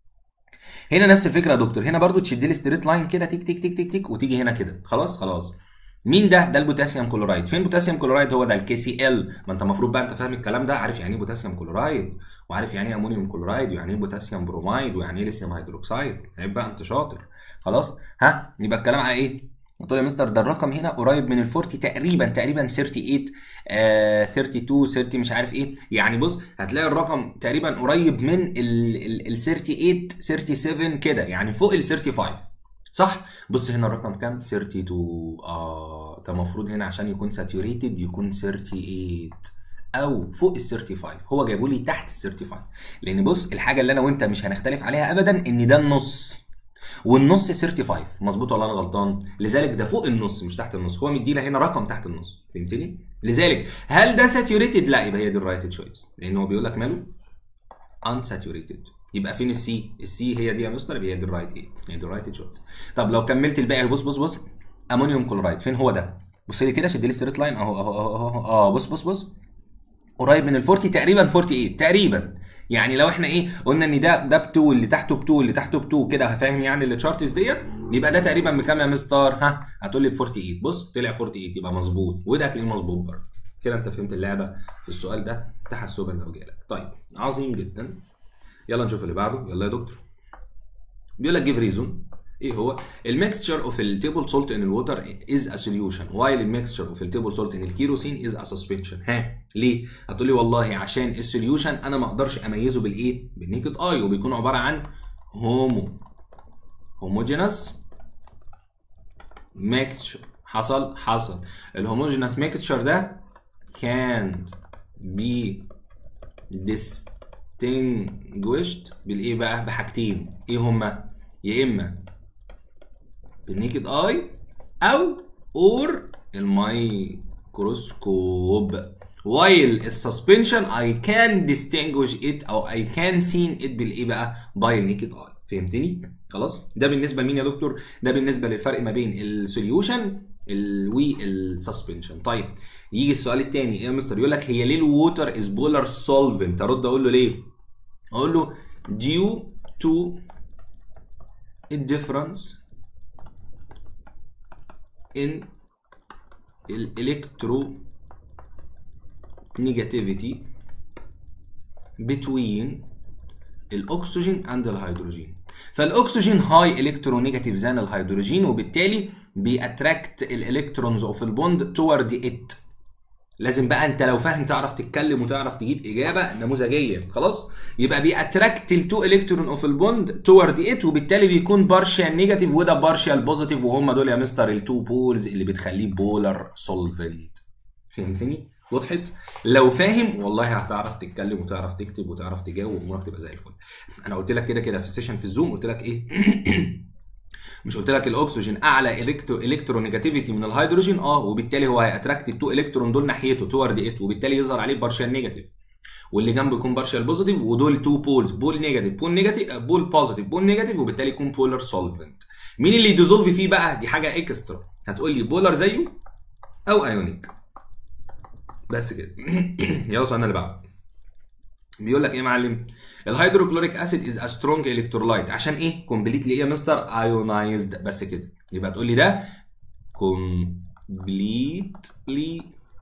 هنا نفس الفكره يا دكتور هنا برضو تشد لي ستريت لاين كده تيك تيك تيك تيك تيك وتيجي هنا كده خلاص خلاص مين ده ده البوتاسيوم كلورايد فين بوتاسيوم كلورايد هو ده الكي سي ال ما انت المفروض بقى انت فاهم الكلام ده عارف يعني ايه بوتاسيوم كلورايد وعارف يعني ايه امونيوم كلورايد ويعني ايه بوتاسيوم برومايد ويعني ايه ليثيوم هيدروكسيد عيب بقى انت شاطر خلاص ها يبقى الكلام على ايه قلت له يا مستر ده الرقم هنا قريب من ال 40 تقريبا تقريبا 38 آه 32 30 مش عارف ايه يعني بص هتلاقي الرقم تقريبا قريب من ال ال 38 37 كده يعني فوق ال 35 صح بص هنا الرقم كام 32 اه ده المفروض هنا عشان يكون ساتيوريتد يكون 38 او فوق ال 35 هو جايبه لي تحت ال 35 لان بص الحاجه اللي انا وانت مش هنختلف عليها ابدا ان ده النص والنص 35 مظبوط ولا انا غلطان لذلك ده فوق النص مش تحت النص هو مدينا هنا رقم تحت النص فهمتني لذلك هل ده ساتيوريتد لا يبقى هي دي الرايت تشويس لان هو بيقول لك ماله unsaturated يبقى فين السي السي هي دي يا مستر يبقى هي دي الرايت ايه هي دي الرايت تشويس طب لو كملت الباقي بص بص بص امونيوم كلورايد فين هو ده بص لي كده شد لي ستريت لاين اهو اهو اهو اهو اه بص بص بص قريب من ال 40 تقريبا 48 تقريبا يعني لو احنا ايه قلنا ان ده ده ب 2 اللي تحته ب 2 اللي تحته ب 2 كده فاهم يعني التشارتس ديت يبقى ده تقريبا بكام يا مستر ها هتقول لي ب 48 بص طلع 48 يبقى مظبوط وده هتلاقيه مظبوط برضه كده انت فهمت اللعبه في السؤال ده تحسبا لو جالك طيب عظيم جدا يلا نشوف اللي بعده يلا يا دكتور بيقول لك جيف ريزون ايه هو الميكستشر اوف التيبل سولت ان الووتر از ا سوليوشن وايل الميكستشر اوف التيبل سولت ان الكيروسين از ا سسبنشن ها ليه هتقول لي والله عشان السوليوشن انا ما اقدرش اميزه بالايه بالنيكد اي وبيكون عباره عن هومو هوموجينس ميكستشر حصل حصل الهوموجينس ميكستشر ده can't be distinguished بالايه بقى بحاجتين ايه هما يا اما بالنيكد اي او اور الميكروسكوب while السسبنشن I can distinguish it او I can see it بالايه بقى by النيكد اي فهمتني خلاص ده بالنسبه لمين يا دكتور ده بالنسبه للفرق ما بين السوليوشن والسسبنشن طيب يجي السؤال الثاني ايه يا مستر يقول لك هي ليه الووتر از بولار سولفنت ارد اقول له ليه اقول له due to a difference in electro negativity between الاكسجين اند الهيدروجين فالاكسجين هاي الكترونيجاتيف زان الهيدروجين وبالتالي بيأتراكت الالكترونز اوف البوند توورد ات لازم بقى انت لو فاهم تعرف تتكلم وتعرف تجيب اجابه نموذجيه خلاص يبقى بيأتراكت التو الكترون اوف البوند توورد ات وبالتالي بيكون بارشال نيجاتيف وده بارشال بوزيتيف وهم دول يا مستر التو بولز اللي بتخليه بولر سولفنت فهمتني وضحت لو فاهم والله هتعرف تتكلم وتعرف تكتب وتعرف تجاوب وامورك تبقى زي الفل انا قلت لك كده كده في السيشن في الزوم قلت لك ايه مش قلت لك الاكسجين اعلى الكترو الكترونيجاتيفيتي من الهيدروجين اه وبالتالي هو هياتراكت التو الكترون دول ناحيته توورد ات وبالتالي يظهر عليه بارشال نيجاتيف واللي جنبه يكون بارشال بوزيتيف ودول تو بولز بول نيجاتيف بول نيجاتيف بول بوزيتيف بول نيجاتيف وبالتالي يكون بولر سولفنت مين اللي يديزولف فيه بقى دي حاجه اكسترا هتقول لي بولر زيه او ايونيك بس كده يلا سؤالنا اللي بعده بيقول لك ايه يا معلم الهيدروكلوريك اسيد از ا سترونج الكترولايت عشان ايه كومبليتلي ايه يا مستر ايونايزد بس كده يبقى تقول لي ده كومبليتلي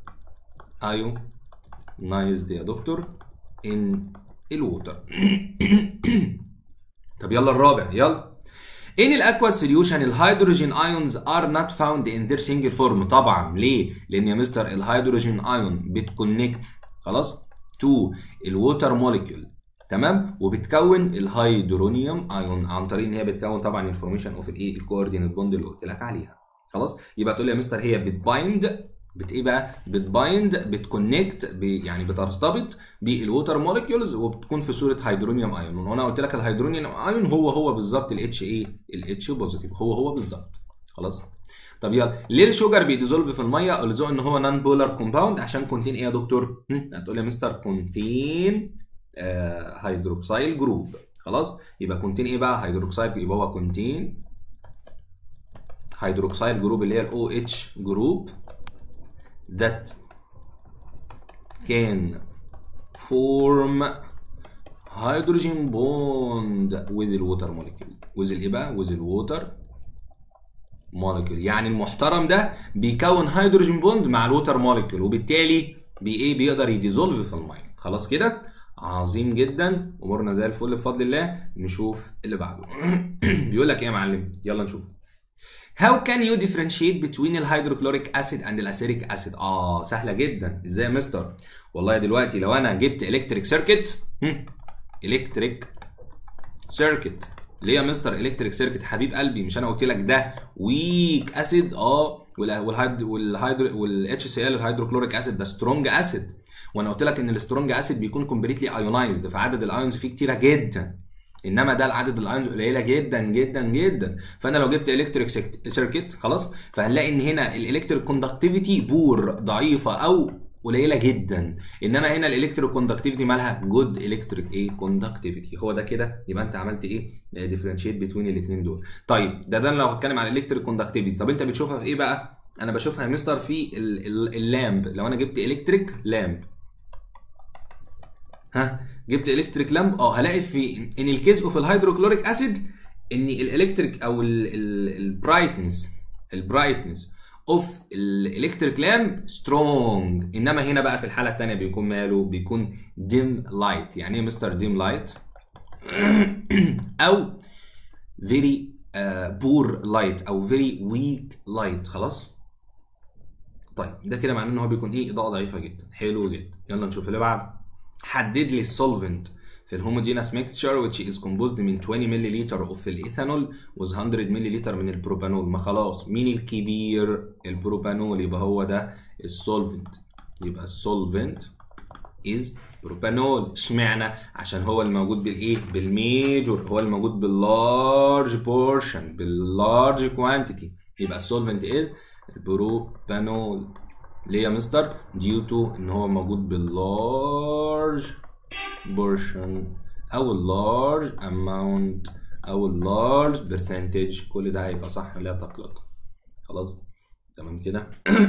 ايونايزد يا دكتور ان الووتر طب يلا الرابع يلا In الاكوا سوليوشن الهيدروجين ايونز ار نوت فاوند ان ذير سنجل فورم طبعا ليه؟ لان يا مستر الهيدروجين ايون بتكونكت خلاص تو الووتر موليكيول تمام وبتكون الهيدرونيوم ايون عن طريق ان هي بتكون طبعا انفورميشن اوف الايه الكوردينيت بوند اللي قلت لك عليها خلاص يبقى تقول لي يا مستر هي بتبايند بت ايه بقى بتبايند بتكونكت ب... يعني بترتبط بالووتر موليكيولز وبتكون في صوره هيدرونيوم ايون وهنا قلت لك الهيدرونيوم ايون هو هو بالظبط الاتش ايه الاتش بوزيتيف هو هو بالظبط خلاص طب يلا ليه الشوجر بيديزولف في الميه قلت ان هو نون بولار كومباوند عشان كونتين ايه يا دكتور هتقول يا مستر كونتين آه هيدروكسيل جروب خلاص يبقى كونتين ايه بقى هيدروكسيل يبقى هو كونتين هيدروكسيل جروب اللي هي الاو اتش جروب that can form hydrogen bond with the water molecule with الايه بقى with the water molecule يعني المحترم ده بيكون هيدروجين بوند مع الووتر موليكيول وبالتالي بي ايه بيقدر يديزولف في الميه خلاص كده عظيم جدا امورنا زي الفل بفضل الله نشوف اللي بعده بيقول لك ايه يا معلم يلا نشوف How can you differentiate between الهيدروكلوريك acid and الاسيريك acid؟ اه سهلة جدا، ازاي يا مستر؟ والله دلوقتي لو انا جبت الكتريك سيركت الكتريك سيركت ليه يا مستر الكتريك سيركت حبيب قلبي مش انا قلت لك ده ويك اسيد اه والهيدرو والهيدرو والاتش سي ال الهيدروكلوريك اسيد ده سترونج اسيد وانا قلت لك ان السترونج اسيد بيكون كومبليتلي ايونايزد فعدد الايونز فيه كتيره جدا انما ده العدد الايونز قليله جدا جدا جدا فانا لو جبت الكتريك سيركت خلاص فهنلاقي ان هنا الالكتريك كوندكتيفيتي بور ضعيفه او قليله جدا انما هنا الالكتريك كوندكتيفيتي مالها جود الكتريك ايه كوندكتيفيتي هو ده كده يبقى انت عملت ايه ديفرنشيت بين الاثنين دول طيب ده ده لو هتكلم على الالكتريك كوندكتيفيتي طب انت بتشوفها في ايه بقى انا بشوفها يا مستر في اللامب لو انا جبت الكتريك لامب ها جبت الكتريك لامب اه هلاقي في ان الكيس اوف الهيدروكلوريك اسيد ان الالكتريك او البرايتنس البرايتنس اوف الالكتريك لامب سترونج انما هنا بقى في الحاله الثانيه بيكون ماله بيكون ديم لايت يعني ايه مستر ديم لايت او فيري بور لايت او فيري ويك لايت خلاص طيب ده كده معناه ان هو بيكون ايه اضاءه ضعيفه جدا حلو جدا يلا نشوف اللي بعده حدد لي السولفنت في الهوموجينس ميكستشر which is composed من 20 ملل اوف الايثانول with 100 ملل من البروبانول ما خلاص مين الكبير البروبانول يبقى هو ده السولفنت يبقى السولفنت is بروبانول اشمعنى عشان هو الموجود بالايه بالميجور هو الموجود باللارج بورشن باللارج كوانتيتي يبقى السولفنت از البروبانول ليه يا مستر ديو تو ان هو موجود باللارج بورشن او اللارج اماونت او اللارج برسنتج كل ده هيبقى صح لا تقلق خلاص تمام كده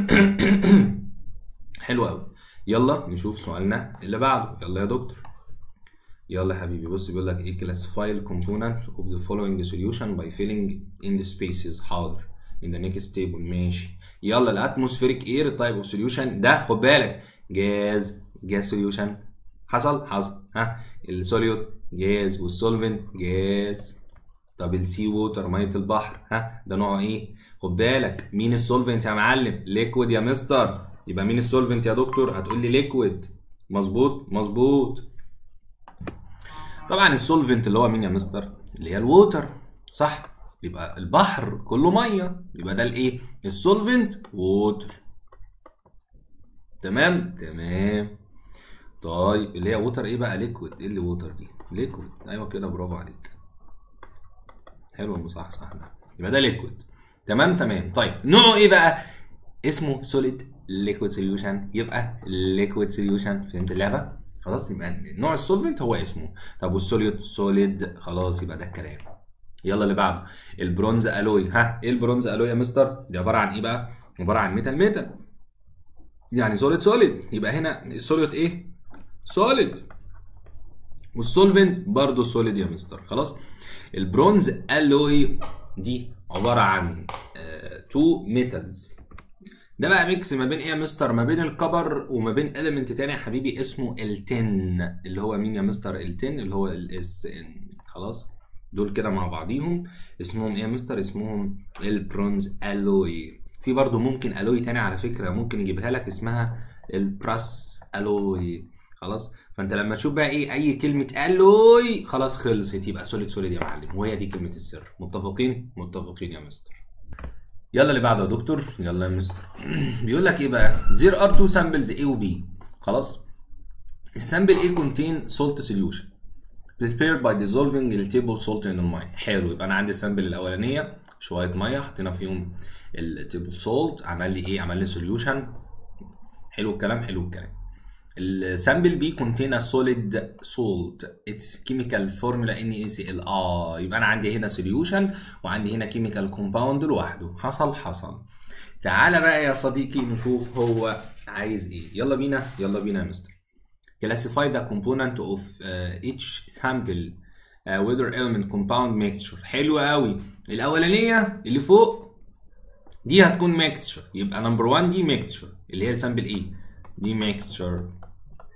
حلو قوي يلا نشوف سؤالنا اللي بعده يلا يا دكتور يلا يا حبيبي بص بيقول لك ايه classify the component of the following solution by filling in the spaces حاضر in the next table ماشي يلا الاتموسفيريك اير تايب اوف سوليوشن ده خد بالك جاز جاز سوليوشن حصل حصل ها السوليوت جاز والسولفنت جاز طب السي ووتر ميه البحر ها ده نوعه ايه خد بالك مين السولفنت يا معلم ليكويد يا مستر يبقى مين السولفنت يا دكتور هتقول لي ليكويد مظبوط مظبوط طبعا السولفنت اللي هو مين يا مستر اللي هي الووتر صح يبقى البحر كله ميه يبقى ده الايه السولفنت ووتر تمام تمام طيب اللي هي ووتر ايه بقى ليكويد ايه اللي ووتر دي ليكويد ايوه كده برافو عليك حلو صح صح ده يبقى ده ليكويد تمام تمام طيب نوعه ايه بقى اسمه سوليد ليكويد سوليوشن يبقى ليكويد سوليوشن فهمت اللعبه خلاص يبقى نوع السولفنت هو اسمه طب والسوليد سوليد خلاص يبقى ده الكلام يلا اللي بعده البرونز الوي ها ايه البرونز الوي يا مستر دي عباره عن ايه بقى عباره عن ميتال ميتال يعني سوليد سوليد يبقى هنا السوليد ايه سوليد والسولفنت برضه سوليد يا مستر خلاص البرونز الوي دي عباره عن تو ميتالز ده بقى ميكس ما بين ايه يا مستر ما بين الكبر وما بين اليمنت تاني يا حبيبي اسمه التن اللي هو مين يا مستر التن اللي هو الاس ان خلاص دول كده مع بعضيهم اسمهم ايه يا مستر اسمهم البرونز الوي في برضو ممكن الوي تاني على فكره ممكن يجيبها لك اسمها البراس الوي خلاص فانت لما تشوف بقى ايه اي كلمه الوي خلاص خلصت يبقى سوليد سوليد يا معلم وهي دي كلمه السر متفقين متفقين يا مستر يلا اللي بعده يا دكتور يلا يا مستر بيقول لك ايه بقى there are two samples A و B خلاص السامبل A contain salt solution prepared by dissolving the table salt in الميه حلو يبقى انا عندي السامبل الاولانيه شويه ميه حطينا فيهم التيبل سولت عمل لي ايه عمل لي سوليوشن حلو الكلام حلو الكلام السامبل بي contain a solid salt its chemical formula NaCl اه يبقى انا عندي هنا solution وعندي هنا chemical compound لوحده حصل حصل تعالى بقى يا صديقي نشوف هو عايز ايه يلا بينا يلا بينا يا مستر classify the component of uh, each sample uh, whether element compound mixture حلو قوي الاولانيه اللي فوق دي هتكون mixture يبقى نمبر 1 دي mixture اللي هي السامبل ايه دي mixture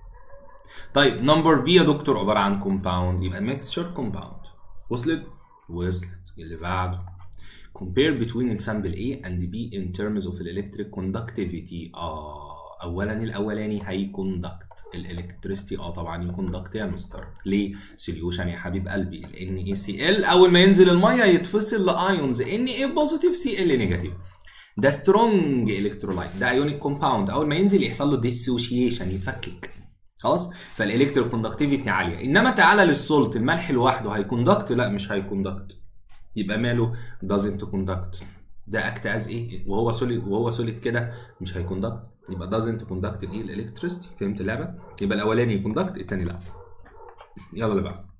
طيب نمبر بي يا دكتور عباره عن كومباوند يبقى ميكستشر كومباوند وصلت وصلت اللي بعده compare between السامبل A and B in terms of electric conductivity اه اولا الاولاني هيكوندكت الالكتريستي اه طبعا يكوندكت يا مستر ليه سوليوشن يا حبيب قلبي ال اي سي ال اول ما ينزل الميه يتفصل لايونز ان اي بوزيتيف سي ال نيجاتيف ده سترونج الكترولايت ده ايونيك كومباوند اول ما ينزل يحصل له ديسوشيشن يتفكك خلاص فالالكترو كوندكتيفيتي عاليه انما تعالى للسولت الملح لوحده هيكوندكت لا مش هيكوندكت يبقى ماله doesn't conduct ده اكت از ايه وهو سوليد وهو سوليد كده مش هيكوندكت يبقى doesn't conduct الايه الالكتريستي فهمت اللعبه يبقى الاولاني يكوندكت الثاني لا يلا اللي بعده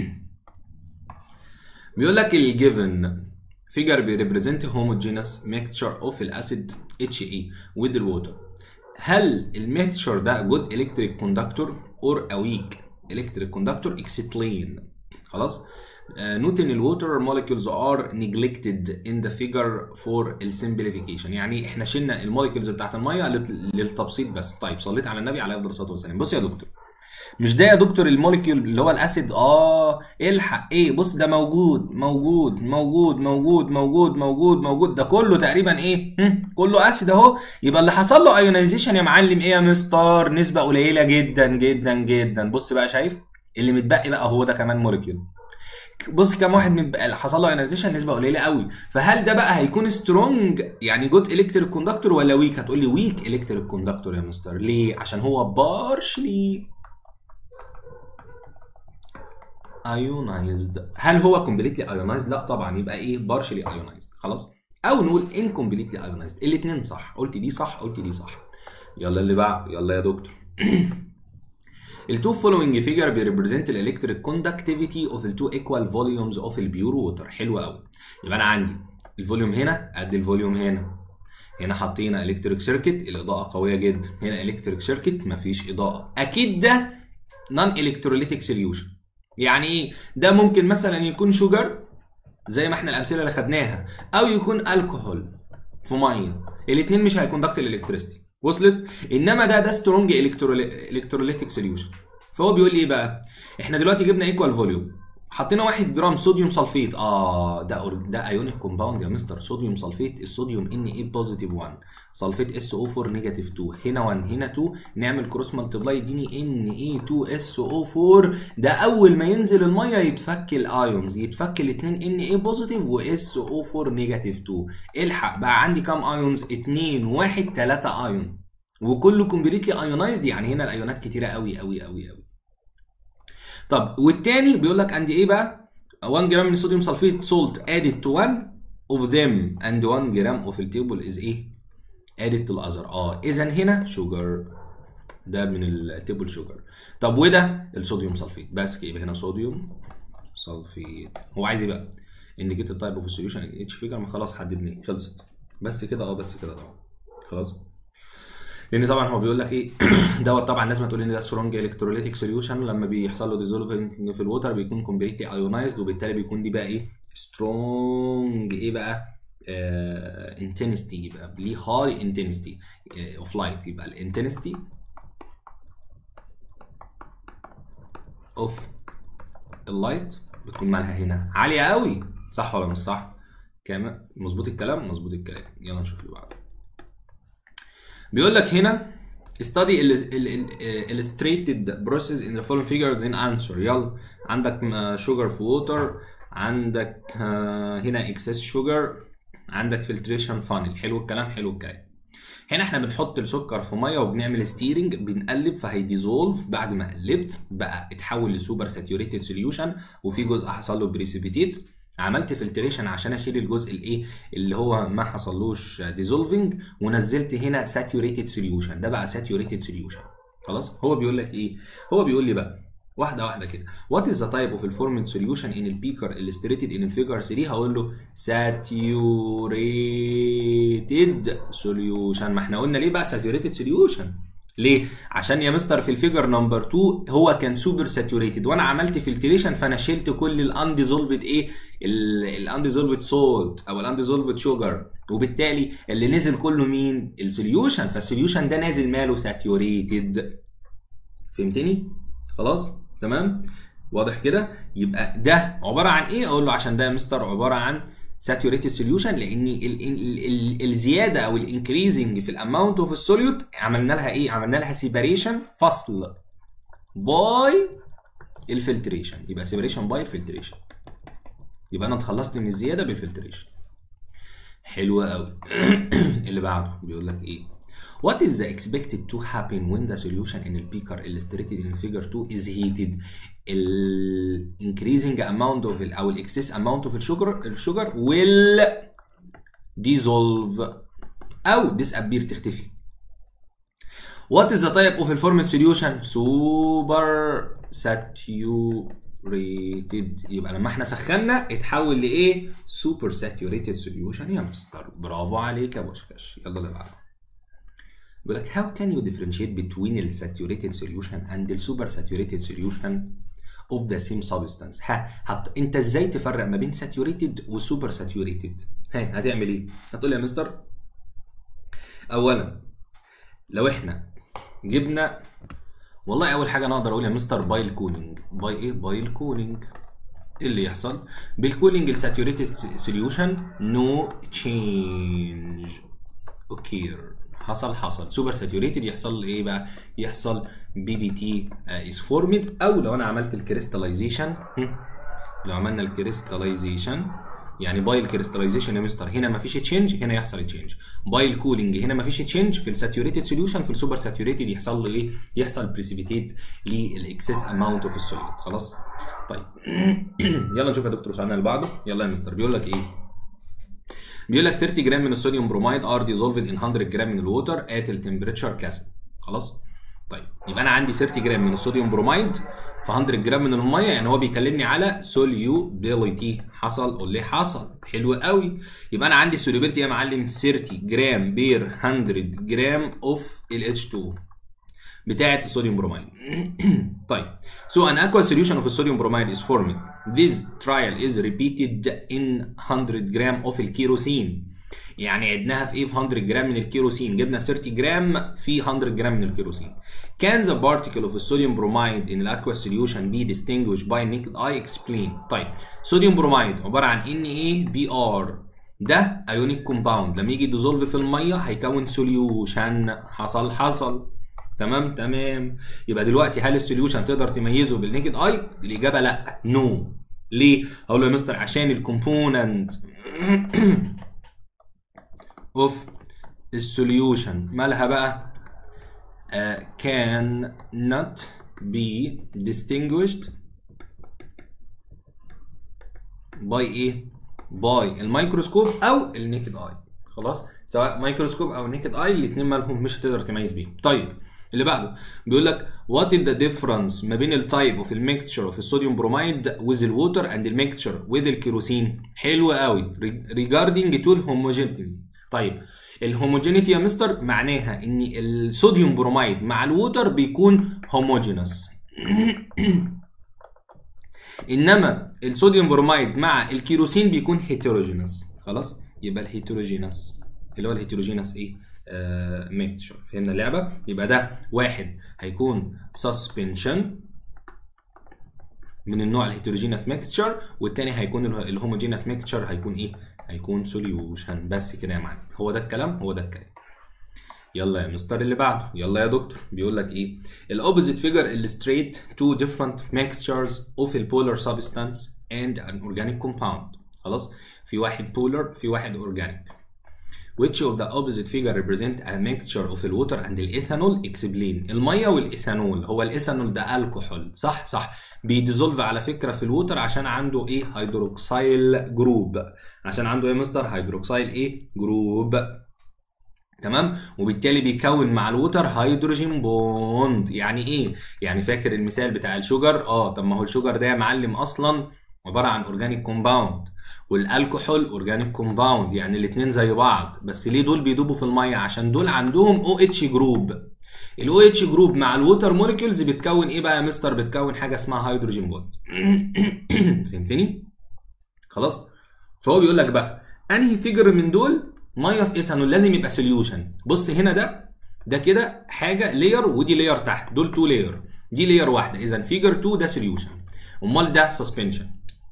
بيقول لك الجيفن figure بيريبريزنت homogeneous mixture of الاسيد HE with the water هل الميكتشر ده جود الكتريك كوندكتور اور ا ويك الكتريك كوندكتور اكسبلين خلاص نوت ان الووتر molecules are neglected in the figure for السمبليفيكيشن يعني احنا شلنا الموليكيولز بتاعت الميه لل- للتبسيط بس طيب صليت على النبي عليه افضل الصلاه والسلام بص يا دكتور مش ده يا دكتور الموليكيول اللي هو الاسيد اه الحق ايه بص ده موجود موجود موجود موجود موجود موجود موجود ده كله تقريبا ايه هم، كله اسيد اهو يبقى اللي حصل له ايونايزيشن يا معلم ايه يا مستر نسبه قليله جدا جدا جدا بص بقى شايف اللي متبقي بقى هو ده كمان موليكيول بص كام واحد من اللي حصل له ايونايزيشن نسبه قليله قوي فهل ده بقى هيكون سترونج يعني جود الكتريك كوندكتور ولا ويك هتقول لي ويك الكتريك كوندكتور يا مستر ليه عشان هو بارشلي ايونايزد هل هو كومبليتلي ايونايزد لا طبعا يبقى ايه بارشلي ايونايزد خلاص او نقول انكمبليتلي ايونايزد الاثنين صح قلت دي صح قلت دي صح يلا اللي بعد يلا يا دكتور التو فولوينج فيجر بيريبريزنت الالكتريك كوندكتيفيتي اوف التو ايكوال فوليومز اوف البيور ووتر حلو قوي يبقى انا عندي الفوليوم هنا قد الفوليوم هنا هنا حطينا الكتريك سيركت الاضاءه قويه جدا هنا الكتريك سيركت مفيش اضاءه اكيد ده نون الكتروليتيك سوليوشن يعني ايه ده ممكن مثلا يكون شوجر زي ما احنا الامثله اللي خدناها او يكون الكحول في ميه الاثنين مش هيكوندكت الالكتريستي وصلت انما ده ده سترونج الكتروليتيك سوليوشن فهو بيقول لي ايه بقى احنا دلوقتي جبنا ايكوال فوليوم حطينا 1 جرام صوديوم سلفيت اه ده أور- ده ايونيك كومباوند يا مستر صوديوم سلفيت الصوديوم ان اي بوزيتيف 1 سلفيت اس او 4 نيجاتيف 2 هنا 1 هنا 2 نعمل كروس مالتبلاي يديني ان اي 2 اس او 4 ده اول ما ينزل الميه يتفك الايونز يتفك الاثنين ان اي بوزيتيف واس او 4 نيجاتيف 2 الحق بقى عندي كام ايونز 2 1 3 ايون وكله كومبليتلي ايونايزد يعني هنا الايونات كتيره قوي قوي قوي قوي طب والتاني بيقول لك عندي ايه بقى 1 جرام من الصوديوم سلفيت سولت added to one of them and 1 جرام of التيبل is ايه added to the other اه اذا هنا شوجر ده من التيبل شوجر طب وده الصوديوم سلفيت بس كده يبقى هنا صوديوم سلفيت هو عايز ايه بقى indicate the type of solution in each figure ما خلاص حددني خلصت بس كده اه بس كده طبعا خلاص لان طبعا هو بيقول لك ايه دوت طبعا لازم تقول ان ده سترونج الكتروليتيك سوليوشن لما بيحصل له ديزولفنج في الووتر بيكون كومبليتلي ايونايزد وبالتالي بيكون دي بقى ايه سترونج ايه بقى انتنستي يبقى ليه هاي انتنستي اوف لايت يبقى الانتنستي اوف اللايت بتكون مالها هنا عاليه قوي صح ولا مش صح كام مظبوط الكلام مظبوط الكلام يلا نشوف اللي بعده بيقول لك هنا study il- il- il- illustrated process in the following figures in answer يلا عندك sugar في water عندك آه، هنا excess sugar عندك filtration funnel حلو الكلام حلو الكلام هنا احنا بنحط السكر في ميه وبنعمل ستيرنج بنقلب فهيديزولف بعد ما قلبت بقى اتحول لسوبر ساتيوريتد سوليوشن وفي جزء حصل له بريسيبيتيت عملت فلتريشن عشان اشيل الجزء الايه اللي هو ما حصلوش ديزولفنج ونزلت هنا ساتيوريتد سوليوشن ده بقى ساتيوريتد سوليوشن خلاص هو بيقول لك ايه هو بيقول لي بقى واحده واحده كده وات از ذا تايب اوف الفورمد سوليوشن ان البيكر illustrated ان الفيجر 3 هقول له ساتيوريتد سوليوشن ما احنا قلنا ليه بقى ساتيوريتد سوليوشن ليه؟ عشان يا مستر في الفيجر نمبر 2 هو كان سوبر ساتيوريتد وانا عملت فلتريشن فانا شلت كل الانديزولفد ايه؟ الانديزولفد سولت او الانديزولفد شوجر وبالتالي اللي نزل كله مين؟ السوليوشن فالسوليوشن ده نازل ماله ساتيوريتد فهمتني؟ خلاص؟ تمام؟ واضح كده؟ يبقى ده عباره عن ايه؟ اقول له عشان ده يا مستر عباره عن ساتيوريتد سوليوشن لان ال ال ال الزياده او الانكريزنج في الاماونت اوف السوليوت عملنا لها ايه؟ عملنا لها سيباريشن فصل باي الفلتريشن يبقى سيباريشن باي الفلتريشن يبقى انا اتخلصت من الزياده بالفلتريشن حلو قوي اللي بعده بيقول لك ايه What is the expected to happen when the solution in the beaker illustrated in figure 2 is heated? ال increasing amount of ال أو ال excess amount of الشجر الشجر will dissolve أو disappear تختفي. What is the type of formed solution? Super saturated يبقى لما احنا سخنا اتحول لايه؟ Super saturated solution يا مستر برافو عليك يا بوشكاش يلا اللي بعده. بيقول لك how can you differentiate between the saturated solution and the super saturated solution of the same substance ها هت... انت ازاي تفرق ما بين saturated وسوبر saturated ها هتعمل ايه هتقول لي يا مستر اولا لو احنا جبنا والله اول حاجه انا اقدر اقول يا مستر بايل كولينج باي ايه بايل كولينج ايه اللي يحصل بالكولينج الساتوريتد سوليوشن نو تشينج اوكير حصل حصل سوبر ساتوريتد يحصل ايه بقى يحصل بي بي تي از فورمد او لو انا عملت الكريستاليزيشن لو عملنا الكريستاليزيشن يعني بايل كريستاليزيشن يا مستر هنا مفيش تشينج هنا يحصل تشينج بايل كولينج هنا مفيش تشينج في الساتوريتد سوليوشن في السوبر ساتوريتد يحصل له ايه يحصل بريسيبيتيت للاكسس اماونت اوف السوليد خلاص طيب يلا نشوف يا دكتور سؤالنا اللي بعده يلا يا مستر بيقول لك ايه بيقول لك 30 جرام من الصوديوم بروميد ار ديزولفد ان 100 جرام من الووتر ات التمبريتشر كاسل خلاص طيب يبقى انا عندي 30 جرام من الصوديوم بروميد في 100 جرام من الميه يعني هو بيكلمني على سوليوبيليتي حصل قول لي حصل حلو قوي يبقى انا عندي سوليوبيليتي يا معلم 30 جرام بير 100 جرام اوف ال H2 بتاعه الصوديوم بروميد طيب so an aqueous solution of sodium bromide is formed this trial is repeated in 100 gram of الكيروسين يعني عدناها في ايه في 100 جرام من الكيروسين جبنا 30 جرام في 100 جرام من الكيروسين can the particle of sodium bromide in the aqueous solution be distinguished by naked eye explain طيب صوديوم بروميد عباره عن ان ايه بي ار ده ايونيك كومباوند لما يجي ديزولف في الميه هيكون سوليوشن حصل حصل تمام تمام يبقى دلوقتي هل السوليوشن تقدر تميزه بالنيكد اي الاجابه لا نو no. ليه اقول له يا مستر عشان الكومبوننت اوف السوليوشن مالها بقى uh, can not be distinguished by ايه باي الميكروسكوب او النيكد اي خلاص سواء مايكروسكوب او نيكد اي الاثنين مالهم مش هتقدر تميز بيهم طيب اللي بعده بيقول لك وات از ذا ديفرنس ما بين التايب اوف الميكتشر اوف الصوديوم بروميد ويز الووتر اند الميكتشر ويز الكيروسين حلو قوي ريجاردنج تو الهوموجينيتي طيب الهوموجينيتي يا مستر معناها ان الصوديوم بروميد مع الووتر بيكون هوموجينس انما الصوديوم بروميد مع الكيروسين بيكون هيتروجينس خلاص يبقى الهيتروجينس اللي هو الهيتروجينس ايه آه ميكتشر فهمنا اللعبه يبقى ده واحد هيكون سسبنشن من النوع الهيتروجينس ميكتشر والتاني هيكون الهوموجينس ميكتشر هيكون ايه هيكون سوليوشن بس كده يا معلم هو ده الكلام هو ده الكلام يلا يا مستر اللي بعده يلا يا دكتور بيقول لك ايه الاوبوزيت فيجر illustrate two different mixtures of a polar substance and an organic compound خلاص في واحد polar في واحد organic which of the opposite figure represent a mixture of the water and the ethanol explain الميه والايثانول هو الايثانول ده الكحول صح صح بيديزولف على فكره في الووتر عشان عنده ايه هيدروكسيل جروب عشان عنده ايه مستر هيدروكسيل ايه جروب تمام وبالتالي بيكون مع الووتر هيدروجين بوند يعني ايه يعني فاكر المثال بتاع الشجر اه طب ما هو الشجر ده يا معلم اصلا عباره عن اورجانيك كومباوند والالكحول اورجانيك كومباوند يعني الاثنين زي بعض بس ليه دول بيدوبوا في الميه عشان دول عندهم او اتش جروب الاو اتش جروب مع الووتر موليكيولز بتكون ايه بقى يا مستر بتكون حاجه اسمها هيدروجين بوند فهمتني خلاص فهو بيقول لك بقى انهي فيجر من دول ميه في ايثانول لازم يبقى سوليوشن بص هنا ده ده كده حاجه لير ودي لير تحت دول تو لير دي لير واحده اذا فيجر 2 ده سوليوشن امال ده سسبنشن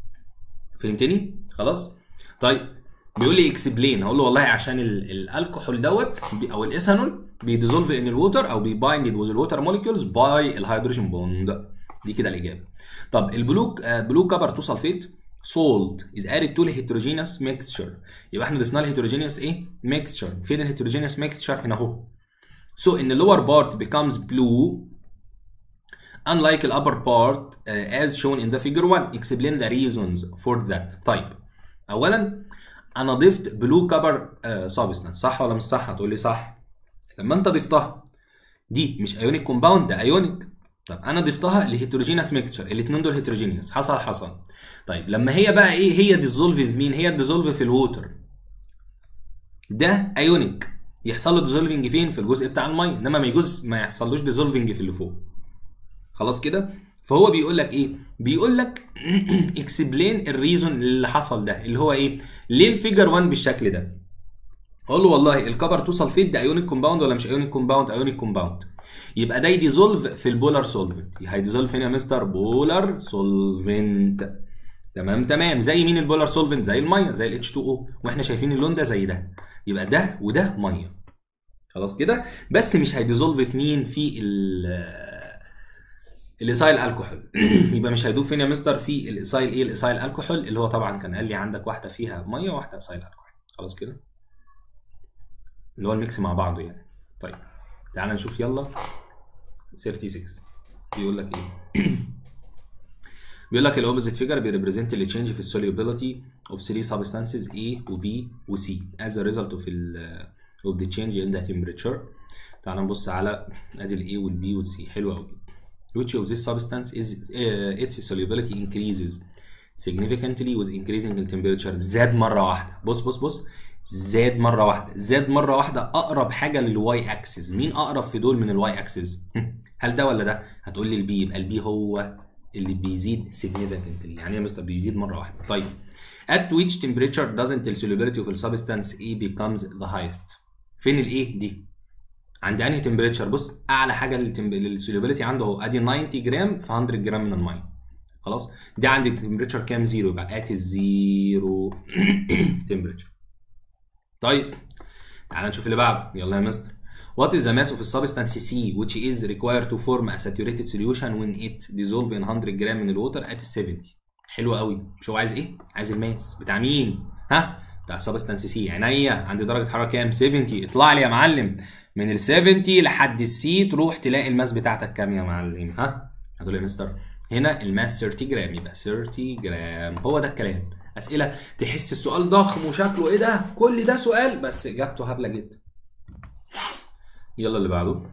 فهمتني خلاص طيب بيقول لي اكسبلين هقول له والله عشان الالكحول دوت او الايثانول بيديزولف ان الووتر او بيبايند وذ الووتر موليكيولز باي الهيدروجين بوند دي كده الاجابه طب البلو بلو كبر تو سلفيت سولت از ادد تو الهيتروجينس ميكستشر يبقى احنا ضفنا الهيتروجينس ايه ميكستشر فين الهيتروجينس ميكستشر هنا اهو so in the lower part becomes blue unlike the upper part uh, as shown in the figure 1 explain the reasons for that طيب اولا انا ضفت بلو كبر سبستانس صح ولا مش صح هتقول لي صح لما انت ضفتها دي مش ايونيك كومباوند ده ايونيك طب انا ضفتها لهيتروجينس ميكتشر الاثنين دول هيتروجينيوس حصل حصل طيب لما هي بقى ايه هي ديزولف في مين هي ديزولف في الووتر ده ايونيك يحصل له ديزولفنج فين في الجزء بتاع الميه انما ما يجوز ما يحصلوش ديزولفنج في اللي فوق خلاص كده فهو بيقول لك ايه بيقول لك اكسبلين الريزون اللي حصل ده اللي هو ايه ليه الفيجر 1 بالشكل ده اقول له والله الكبر 2 سلفيت ده ايونيك كومباوند ولا مش ايونيك كومباوند ايونيك كومباوند يبقى ده يديزولف في البولار سولفنت هيديزولف فين يا مستر بولار سولفنت تمام تمام زي مين البولار سولفنت زي الميه زي الاتش 2 او واحنا شايفين اللون ده زي ده يبقى ده وده ميه خلاص كده بس مش هيديزولف في مين في ال الايسايل الكحول يبقى مش هيدوب فين يا مستر في الايسايل ايه الايسايل الكحول اللي هو طبعا كان قال لي عندك واحده فيها ميه وواحده ايسايل الكحول خلاص كده اللي هو الميكس مع بعضه يعني طيب تعال نشوف يلا 36 بيقول لك ايه بيقول لك الاوبوزيت فيجر بيريبريزنت اللي تشينج في السوليوبيليتي اوف 3 سبستانسز A و B و C as a result of ال of the change in the temperature تعال نبص على ادي ال A وال B وال C حلو قوي which of this substance is uh, its solubility increases significantly with increasing the temperature زاد مره واحده بص بص بص زاد مره واحده زاد مره واحده اقرب حاجه للواي اكسس مين اقرب في دول من الواي اكسس هل ده ولا ده هتقول لي البي يبقى البي هو اللي بيزيد significantly يعني ايه يا مستر بيزيد مره واحده طيب at which temperature doesn't the solubility of the substance A becomes the highest فين الايه دي عند انهي تمبريتشر بص اعلى حاجه للسوليبيليتي عنده اهو ادي 90 جرام في 100 جرام من الميه خلاص دي عندي تمبريتشر كام زيرو يبقى ات الزيرو تمبريتشر طيب تعال نشوف اللي بعده يلا يا مستر What is the mass of a substance C which is required to form a saturated solution when it dissolve in 100 جرام من الووتر at 70 حلو قوي مش هو عايز ايه؟ عايز الماس بتاع مين؟ ها؟ بتاع سبستانس سي عينيا عندي درجه حراره كام 70 اطلع لي يا معلم من ال 70 لحد السي تروح تلاقي الماس بتاعتك كام يا معلم ها هتقول يا مستر هنا الماس 30 جرام يبقى 30 جرام هو ده الكلام اسئله تحس السؤال ضخم وشكله ايه ده كل ده سؤال بس اجابته هبله جدا يلا اللي بعده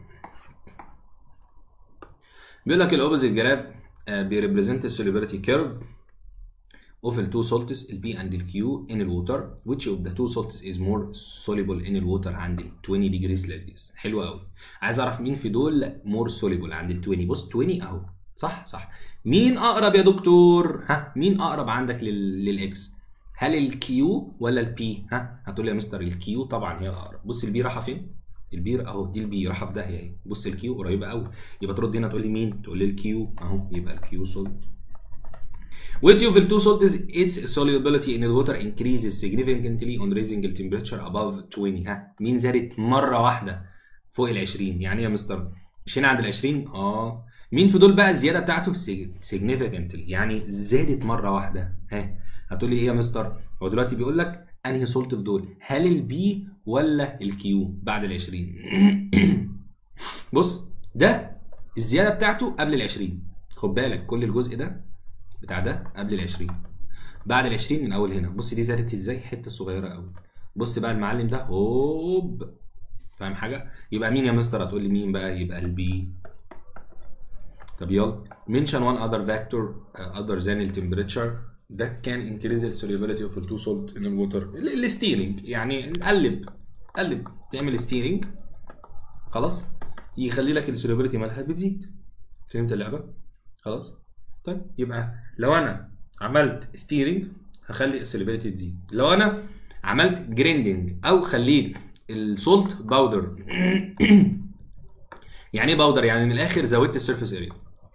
بيقول لك الاوبوزيت جراف بيريبريزنت السوليبيليتي كيرف of the two salts ال B and ال Q in the water which of the two salts is more soluble in the water عند ال 20 degrees Celsius حلو قوي عايز اعرف مين في دول more soluble عند ال 20 بص 20 اهو صح صح مين اقرب يا دكتور ها مين اقرب عندك لل... للاكس هل الكيو ولا البي ها هتقول لي يا مستر الكيو طبعا هي الاقرب بص البي رايحه فين البي اهو دي البي رايحه في داهيه اهي بص الكيو قريبه قوي يبقى ترد هنا تقول لي مين تقول لي الكيو اهو يبقى الكيو سولت Which of the two salts its solubility in the water increases significantly on raising the temperature above 20 ها مين زادت مرة واحدة فوق ال 20 يعني ايه يا مستر مش هنا عند ال 20 اه مين في دول بقى الزيادة بتاعته significantly يعني زادت مرة واحدة ها هتقول لي ايه يا مستر هو دلوقتي بيقول لك انهي سولت في دول هل البي ولا الكيو بعد ال 20 بص ده الزيادة بتاعته قبل ال 20 خد بالك كل الجزء ده بتاع ده قبل ال 20 بعد ال 20 من اول هنا بص دي زادت ازاي حته صغيره قوي بص بقى المعلم ده هوب فاهم حاجه يبقى مين يا مستر هتقول لي مين بقى يبقى البي طب يلا mention one other vector uh, other than the temperature that can increase the solubility of the two salt in the water الستيرنج يعني قلب قلب تعمل ستيرنج خلاص يخلي لك السوليبيليتي مالها بتزيد فهمت اللعبه خلاص طيب يبقى لو انا عملت ستيرنج هخلي السوليبيليتي تزيد لو انا عملت جريندنج او خليت السولت باودر يعني ايه باودر يعني من الاخر زودت السيرفيس اريا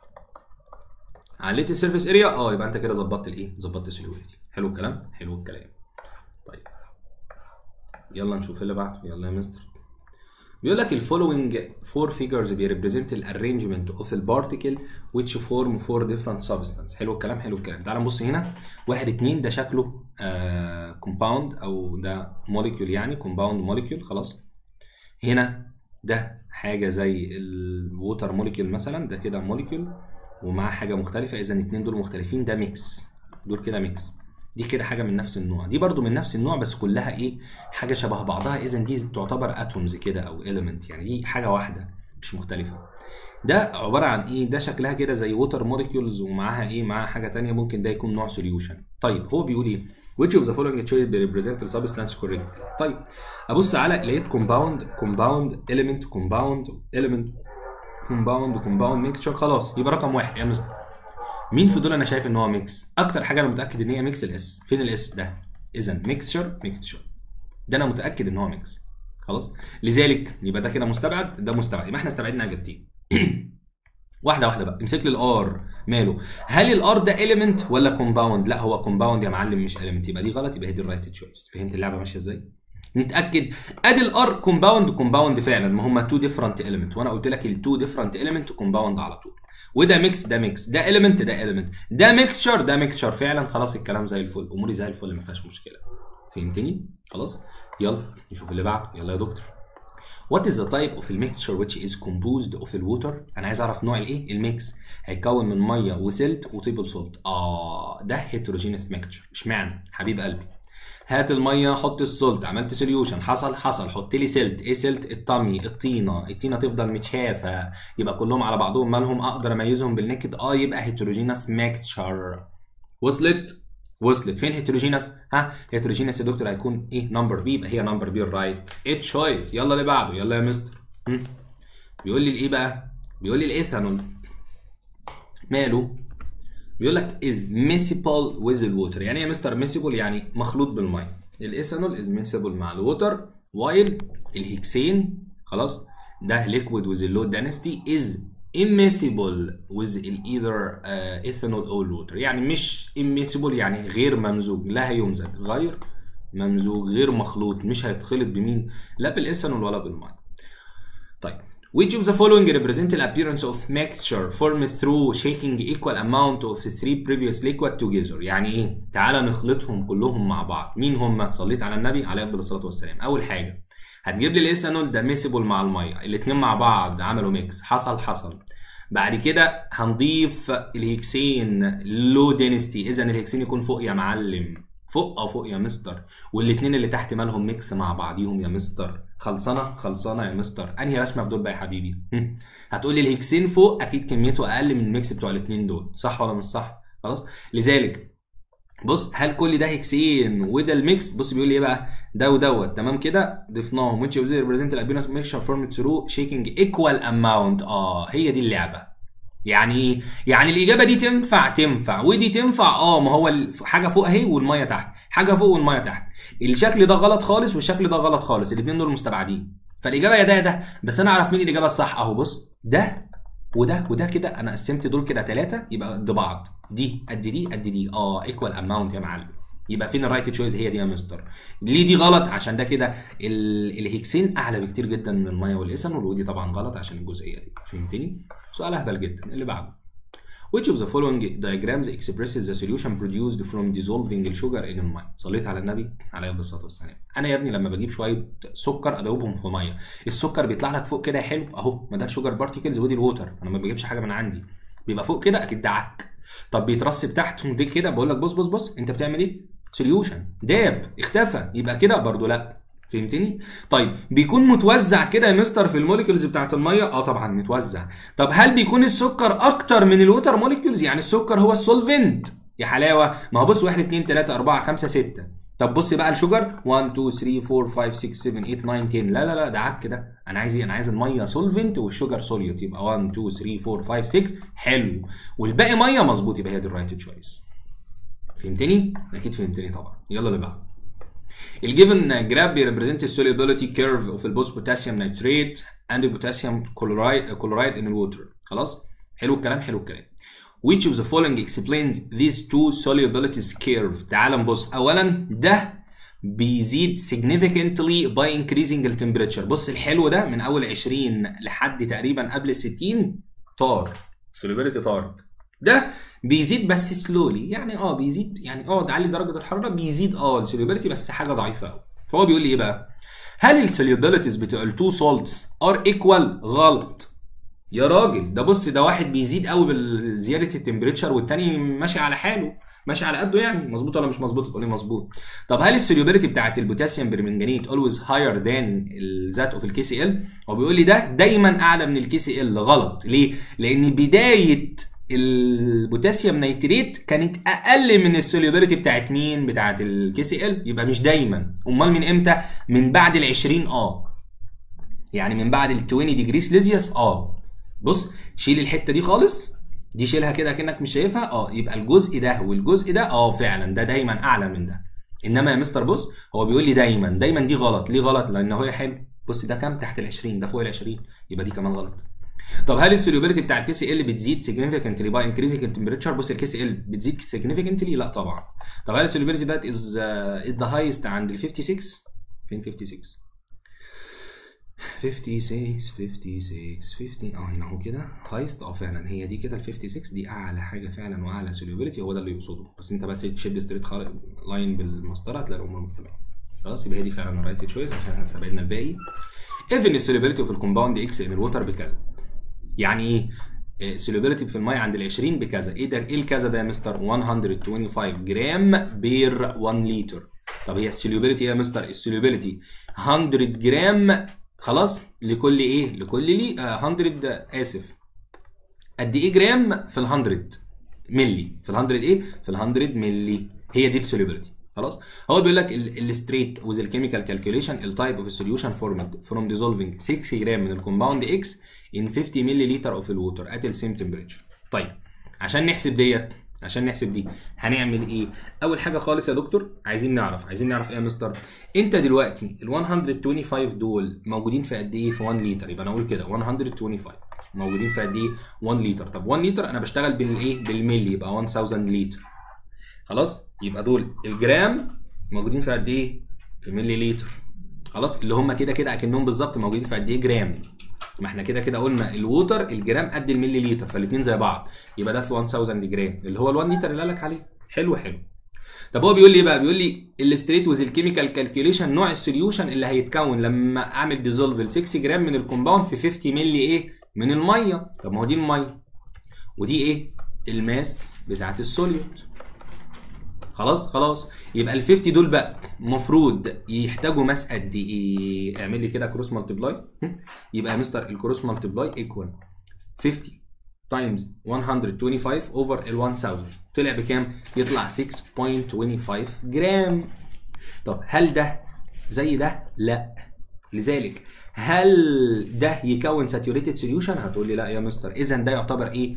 عليت السيرفيس اريا اه يبقى انت كده ظبطت الايه ظبطت السوليبيليتي حلو الكلام حلو الكلام طيب يلا نشوف اللي بعده يلا يا مستر بيقول لك الفولوينج فور فيجرز بيريبريزنت الارينجمنت اوف البارتيكل which form four different substance حلو الكلام حلو الكلام تعال نبص هنا واحد اتنين ده شكله كومباوند آه او ده موليكيول يعني كومباوند موليكيول خلاص هنا ده حاجه زي الووتر موليكيول مثلا ده كده موليكيول ومعاه حاجه مختلفه اذا الاثنين دول مختلفين ده ميكس دول كده ميكس دي كده حاجه من نفس النوع دي برضو من نفس النوع بس كلها ايه حاجه شبه بعضها اذا دي تعتبر اتومز كده او اليمنت يعني دي حاجه واحده مش مختلفه ده عباره عن ايه ده شكلها كده زي ووتر موليكيولز ومعاها ايه معاها حاجه تانية ممكن ده يكون نوع سوليوشن طيب هو بيقول ايه which of the following choice represent the substance correctly طيب ابص على لقيت كومباوند كومباوند element كومباوند element كومباوند كومباوند ميكستشر خلاص يبقى رقم واحد يا مستر مين في دول انا شايف ان هو ميكس اكتر حاجه انا متاكد ان هي ميكس الاس فين الاس ده اذا ميكسشر ميكسشر ده انا متاكد ان هو ميكس خلاص لذلك يبقى ده كده مستبعد ده مستبعد يبقى احنا استبعدنا اجابتين واحده واحده بقى امسك لي الار ماله هل الار ده اليمنت ولا كومباوند لا هو كومباوند يا معلم مش اليمنت يبقى دي غلط يبقى هي دي الرايت تشويس فهمت اللعبه ماشيه ازاي نتاكد ادي الار كومباوند كومباوند فعلا ما هم تو ديفرنت اليمنت وانا قلت لك التو ديفرنت اليمنت كومباوند على طول وده ميكس ده ميكس ده اليمنت ده اليمنت ده ميكسشر ده ميكسشر فعلا خلاص الكلام زي الفل اموري زي الفل ما فيهاش مشكله فهمتني خلاص يلا نشوف اللي بعده يلا يا دكتور What is the type of a mixture which is composed of water؟ أنا عايز أعرف نوع الإيه؟ الميكس هيتكون من مية وسلت وتيبل سولت. آه ده heterogeneous mixture، اشمعنى؟ حبيب قلبي. هات المية حط السولت عملت سوليوشن حصل حصل حط لي سلت ايه سلت الطمي الطينة الطينة تفضل متشافة يبقى كلهم على بعضهم مالهم اقدر اميزهم بالنكد اه يبقى heterogeneous mixture وصلت وصلت فين هيتروجينس ها هيتروجينس يا دكتور هيكون ايه نمبر بي يبقى هي نمبر بي الرايت ايه تشويس يلا اللي بعده يلا يا مستر هم؟ بيقول لي الايه بقى بيقول لي الايثانول ماله بيقول لك از ميسيبل ويز الووتر يعني ايه يا مستر ميسيبل يعني مخلوط بالميه الايثانول از ميسيبل مع الووتر وايل الهيكسين خلاص ده ليكويد ويز اللو دانستي از immiscible with either uh, ethanol or water يعني مش immiscible يعني غير ممزوج لا هيمزج غير ممزوج غير مخلوط مش هيتخلط بمين لا بالايثانول ولا بالماء طيب Which of the following represent the appearance of mixture formed through shaking equal amount of the three previous liquid together يعني ايه تعالى نخلطهم كلهم مع بعض مين هم صليت على النبي عليه افضل الصلاه والسلام اول حاجه هتجيب لي الايثانول ده ميسيبل مع الميه الاثنين مع بعض عملوا ميكس حصل حصل بعد كده هنضيف الهيكسين لو دينستي اذا الهيكسين يكون فوق يا معلم فوق او فوق يا مستر والاثنين اللي تحت مالهم ميكس مع بعضيهم يا مستر خلصانه خلصانه يا مستر انهي رسمه في دول بقى يا حبيبي هتقول لي الهيكسين فوق اكيد كميته اقل من الميكس بتوع الاثنين دول صح ولا مش صح خلاص لذلك بص هل كل ده هيكسين وده الميكس بص بيقول لي ايه بقى ده ودوت تمام كده ضفناهم which of the represent الابينوس mixture formed through shaking equal amount اه هي دي اللعبه يعني ايه يعني الاجابه دي تنفع تنفع ودي تنفع اه ما هو حاجه فوق اهي والميه تحت حاجه فوق والميه تحت الشكل ده غلط خالص والشكل ده غلط خالص الاثنين دول مستبعدين فالاجابه يا ده يا ده بس انا اعرف مين الاجابه الصح اهو بص ده وده وده كده انا قسمت دول كده ثلاثه يبقى قد بعض دي قد دي قد دي اه ايكوال اماونت يا معلم يبقى فين الرايت تشويس هي دي يا مستر ليه دي غلط عشان ده كده الهيكسين اعلى بكتير جدا من الميه والايثانول ودي طبعا غلط عشان الجزئيه دي فهمتني سؤال اهبل جدا اللي بعده Which of the following diagrams expresses the solution produced from dissolving the sugar in الميه؟ صليت على النبي عليه الصلاه والسلام. انا يا ابني لما بجيب شويه سكر ادوبهم في ميه، السكر بيطلع لك فوق كده حلو اهو ما ده الشوجر بارتيكلز ودي الووتر، انا ما بجيبش حاجه من عندي. بيبقى فوق كده اكيد ده عك. طب بيترسب تحت دي كده بقول لك بص بص بص انت بتعمل ايه؟ سوليوشن داب اختفى يبقى كده برضو لا فهمتني؟ طيب بيكون متوزع كده يا مستر في الموليكيولز بتاعت الميه؟ اه طبعا متوزع. طب هل بيكون السكر اكتر من الوتر موليكيولز؟ يعني السكر هو السولفنت يا حلاوه ما هو بص 1 2 3 4 5 6 طب بص بقى الشوجر 1 2 3 4 5 6 7 8 9 10 لا لا لا ده عك ده انا عايز ايه؟ انا عايز الميه سولفنت والشوجر سوليوت يبقى 1 2 3 4 5 6 حلو والباقي ميه مظبوط يبقى هي دي الرايت تشويس. فهمتني؟ اكيد فهمتني طبعا يلا اللي بعده. الجيفن جراف بيريبريزنت السوليبيليتي كيرف اوف البوست بوتاسيوم نيتريت اند بوتاسيوم كلورايد كلورايد ان الووتر خلاص حلو الكلام حلو الكلام which of the following explains these two solubilities curve تعال نبص اولا ده بيزيد significantly by increasing the temperature بص الحلو ده من اول 20 لحد تقريبا قبل 60 طار solubility طارت ده بيزيد بس سلولي يعني اه بيزيد يعني اه علي درجه الحراره بيزيد اه السوليبيليتي بس حاجه ضعيفه قوي فهو بيقول لي ايه بقى هل السوليبيليتيز بتوع التو سولتس ار ايكوال غلط يا راجل ده بص ده واحد بيزيد قوي بزياده التمبريتشر والتاني ماشي على حاله ماشي على قده يعني مظبوط ولا مش مظبوط تقول لي مظبوط طب هل السوليبيليتي بتاعت البوتاسيوم برمنجانيت اولويز هاير ذان ذات اوف الكي سي ال هو بيقول لي ده دايما اعلى من الكي سي ال غلط ليه لان بدايه البوتاسيوم نيتريت كانت اقل من السوليبيليتي بتاعت مين بتاعت الكي سي ال يبقى مش دايما امال من امتى من بعد ال 20 اه يعني من بعد ال 20 ديجري سيليزيوس اه بص شيل الحته دي خالص دي شيلها كده كانك مش شايفها اه يبقى الجزء ده والجزء ده اه فعلا ده دايما اعلى من ده انما يا مستر بص هو بيقول لي دايما دايما دي غلط ليه غلط لان هو حلو بص ده كام تحت ال 20 ده فوق ال 20 يبقى دي كمان غلط طب هل السوليوبيليتي بتاع الكي سي ال بتزيد سيجنفيكانتلي باي انكريزنج التمبريتشر بص الكي سي ال بتزيد سيجنفيكانتلي لا طبعا طب هل السوليوبيليتي ده از از ذا هايست عند ال 56 فين 56 56 56 50 اه هنا اهو كده هايست اه فعلا هي دي كده ال 56 دي اعلى حاجه فعلا واعلى سوليوبيليتي هو ده اللي يقصده بس انت بس تشد ستريت لاين بالمسطره هتلاقي الامور مكتمله خلاص يبقى هي دي فعلا الرايت تشويس عشان احنا سابقنا الباقي ايفن السوليوبيليتي في الكومباوند اكس ان الووتر بكذا يعني ايه سوليوبيليتي في الميه عند ال 20 بكذا ايه ده ايه الكذا ده يا مستر 125 جرام بير 1 لتر طب هي السوليوبيليتي ايه يا مستر السوليوبيليتي 100 جرام خلاص لكل ايه لكل لي آه 100 اسف قد ايه جرام في ال 100 ملي في ال 100 ايه في ال 100 ملي هي دي السوليوبيليتي خلاص هو بيقول لك الستريت وذ الكيميكال كالكوليشن التايب اوف السوليوشن فورمد فروم ديزولفينج 6 جرام من الكومباوند اكس ان 50 ملي لتر اوف الووتر ات السيم تمبريتشر طيب عشان نحسب ديت عشان نحسب دي هنعمل ايه اول حاجه خالص يا دكتور عايزين نعرف عايزين نعرف ايه يا مستر انت دلوقتي ال 125 دول موجودين في قد ايه في 1 لتر يبقى انا اقول كده 125 موجودين في قد ايه 1 لتر طب 1 لتر انا بشتغل بالايه بالملي يبقى 1000 لتر خلاص يبقى دول الجرام موجودين في قد ايه في ملي لتر خلاص اللي هم كده كده اكنهم بالظبط موجودين في قد ايه جرام ما احنا كده كده قلنا الووتر الجرام قد الملي لتر فالاثنين زي بعض يبقى ده في 1000 جرام اللي هو ال1 لتر اللي قالك عليه حلو حلو طب هو بيقول لي ايه بقى بيقول لي الستريت ويز الكيميكال كالكوليشن نوع السوليوشن اللي هيتكون لما اعمل ديزولف ال 6 جرام من الكومباوند في 50 ملي ايه من الميه طب ما هو دي الميه ودي ايه الماس بتاعت السوليوت خلاص خلاص يبقى ال 50 دول بقى المفروض يحتاجوا ماس قد ايه؟ اعمل لي كده كروس مالتبلاي يبقى يا مستر الكروس مالتبلاي ايكوال 50 تايمز 125 اوفر ال 1000 طلع بكام؟ يطلع 6.25 جرام طب هل ده زي ده؟ لا لذلك هل ده يكون ساتيوريتد سوليوشن؟ هتقول لي لا يا مستر اذا ده يعتبر ايه؟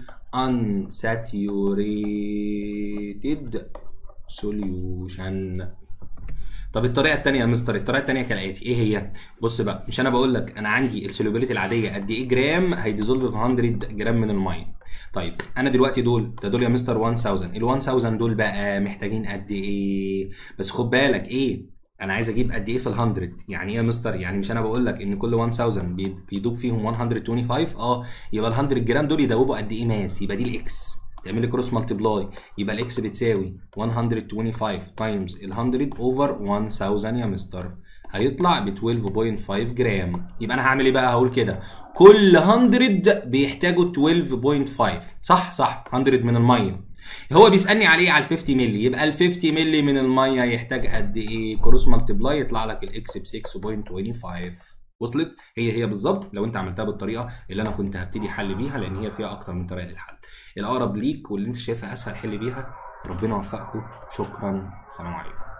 unsaturated سوليوشن طب الطريقه الثانيه يا مستر الطريقه الثانيه كالاتي ايه هي بص بقى مش انا بقول لك انا عندي السوليوبيليتي العاديه قد ايه جرام هيديزولف في 100 جرام من الميه طيب انا دلوقتي دول ده دول يا مستر 1000 ال 1000 دول بقى محتاجين قد ايه بس خد بالك ايه انا عايز اجيب قد ايه في ال 100 يعني ايه يا مستر يعني مش انا بقول لك ان كل 1000 بيدوب فيهم 125 اه يبقى ال 100 جرام دول يدوبوا قد ايه ماس يبقى دي الاكس تعمل لي كروس مالتبلاي يبقى الاكس بتساوي 125 تايمز ال 100 اوفر 1000 يا مستر هيطلع ب 12.5 جرام يبقى انا هعمل ايه بقى هقول كده كل 100 بيحتاجوا 12.5 صح صح 100 من الميه هو بيسالني عليه على ال 50 مللي يبقى ال 50 مللي من الميه يحتاج قد ايه كروس مالتبلاي يطلع لك الاكس ب 6.25 وصلت هي هي بالظبط لو انت عملتها بالطريقه اللي انا كنت هبتدي حل بيها لان هي فيها اكتر من طريقه للحل الاقرب ليك واللي انت شايفها اسهل حل بيها ربنا يوفقكم شكرا سلام عليكم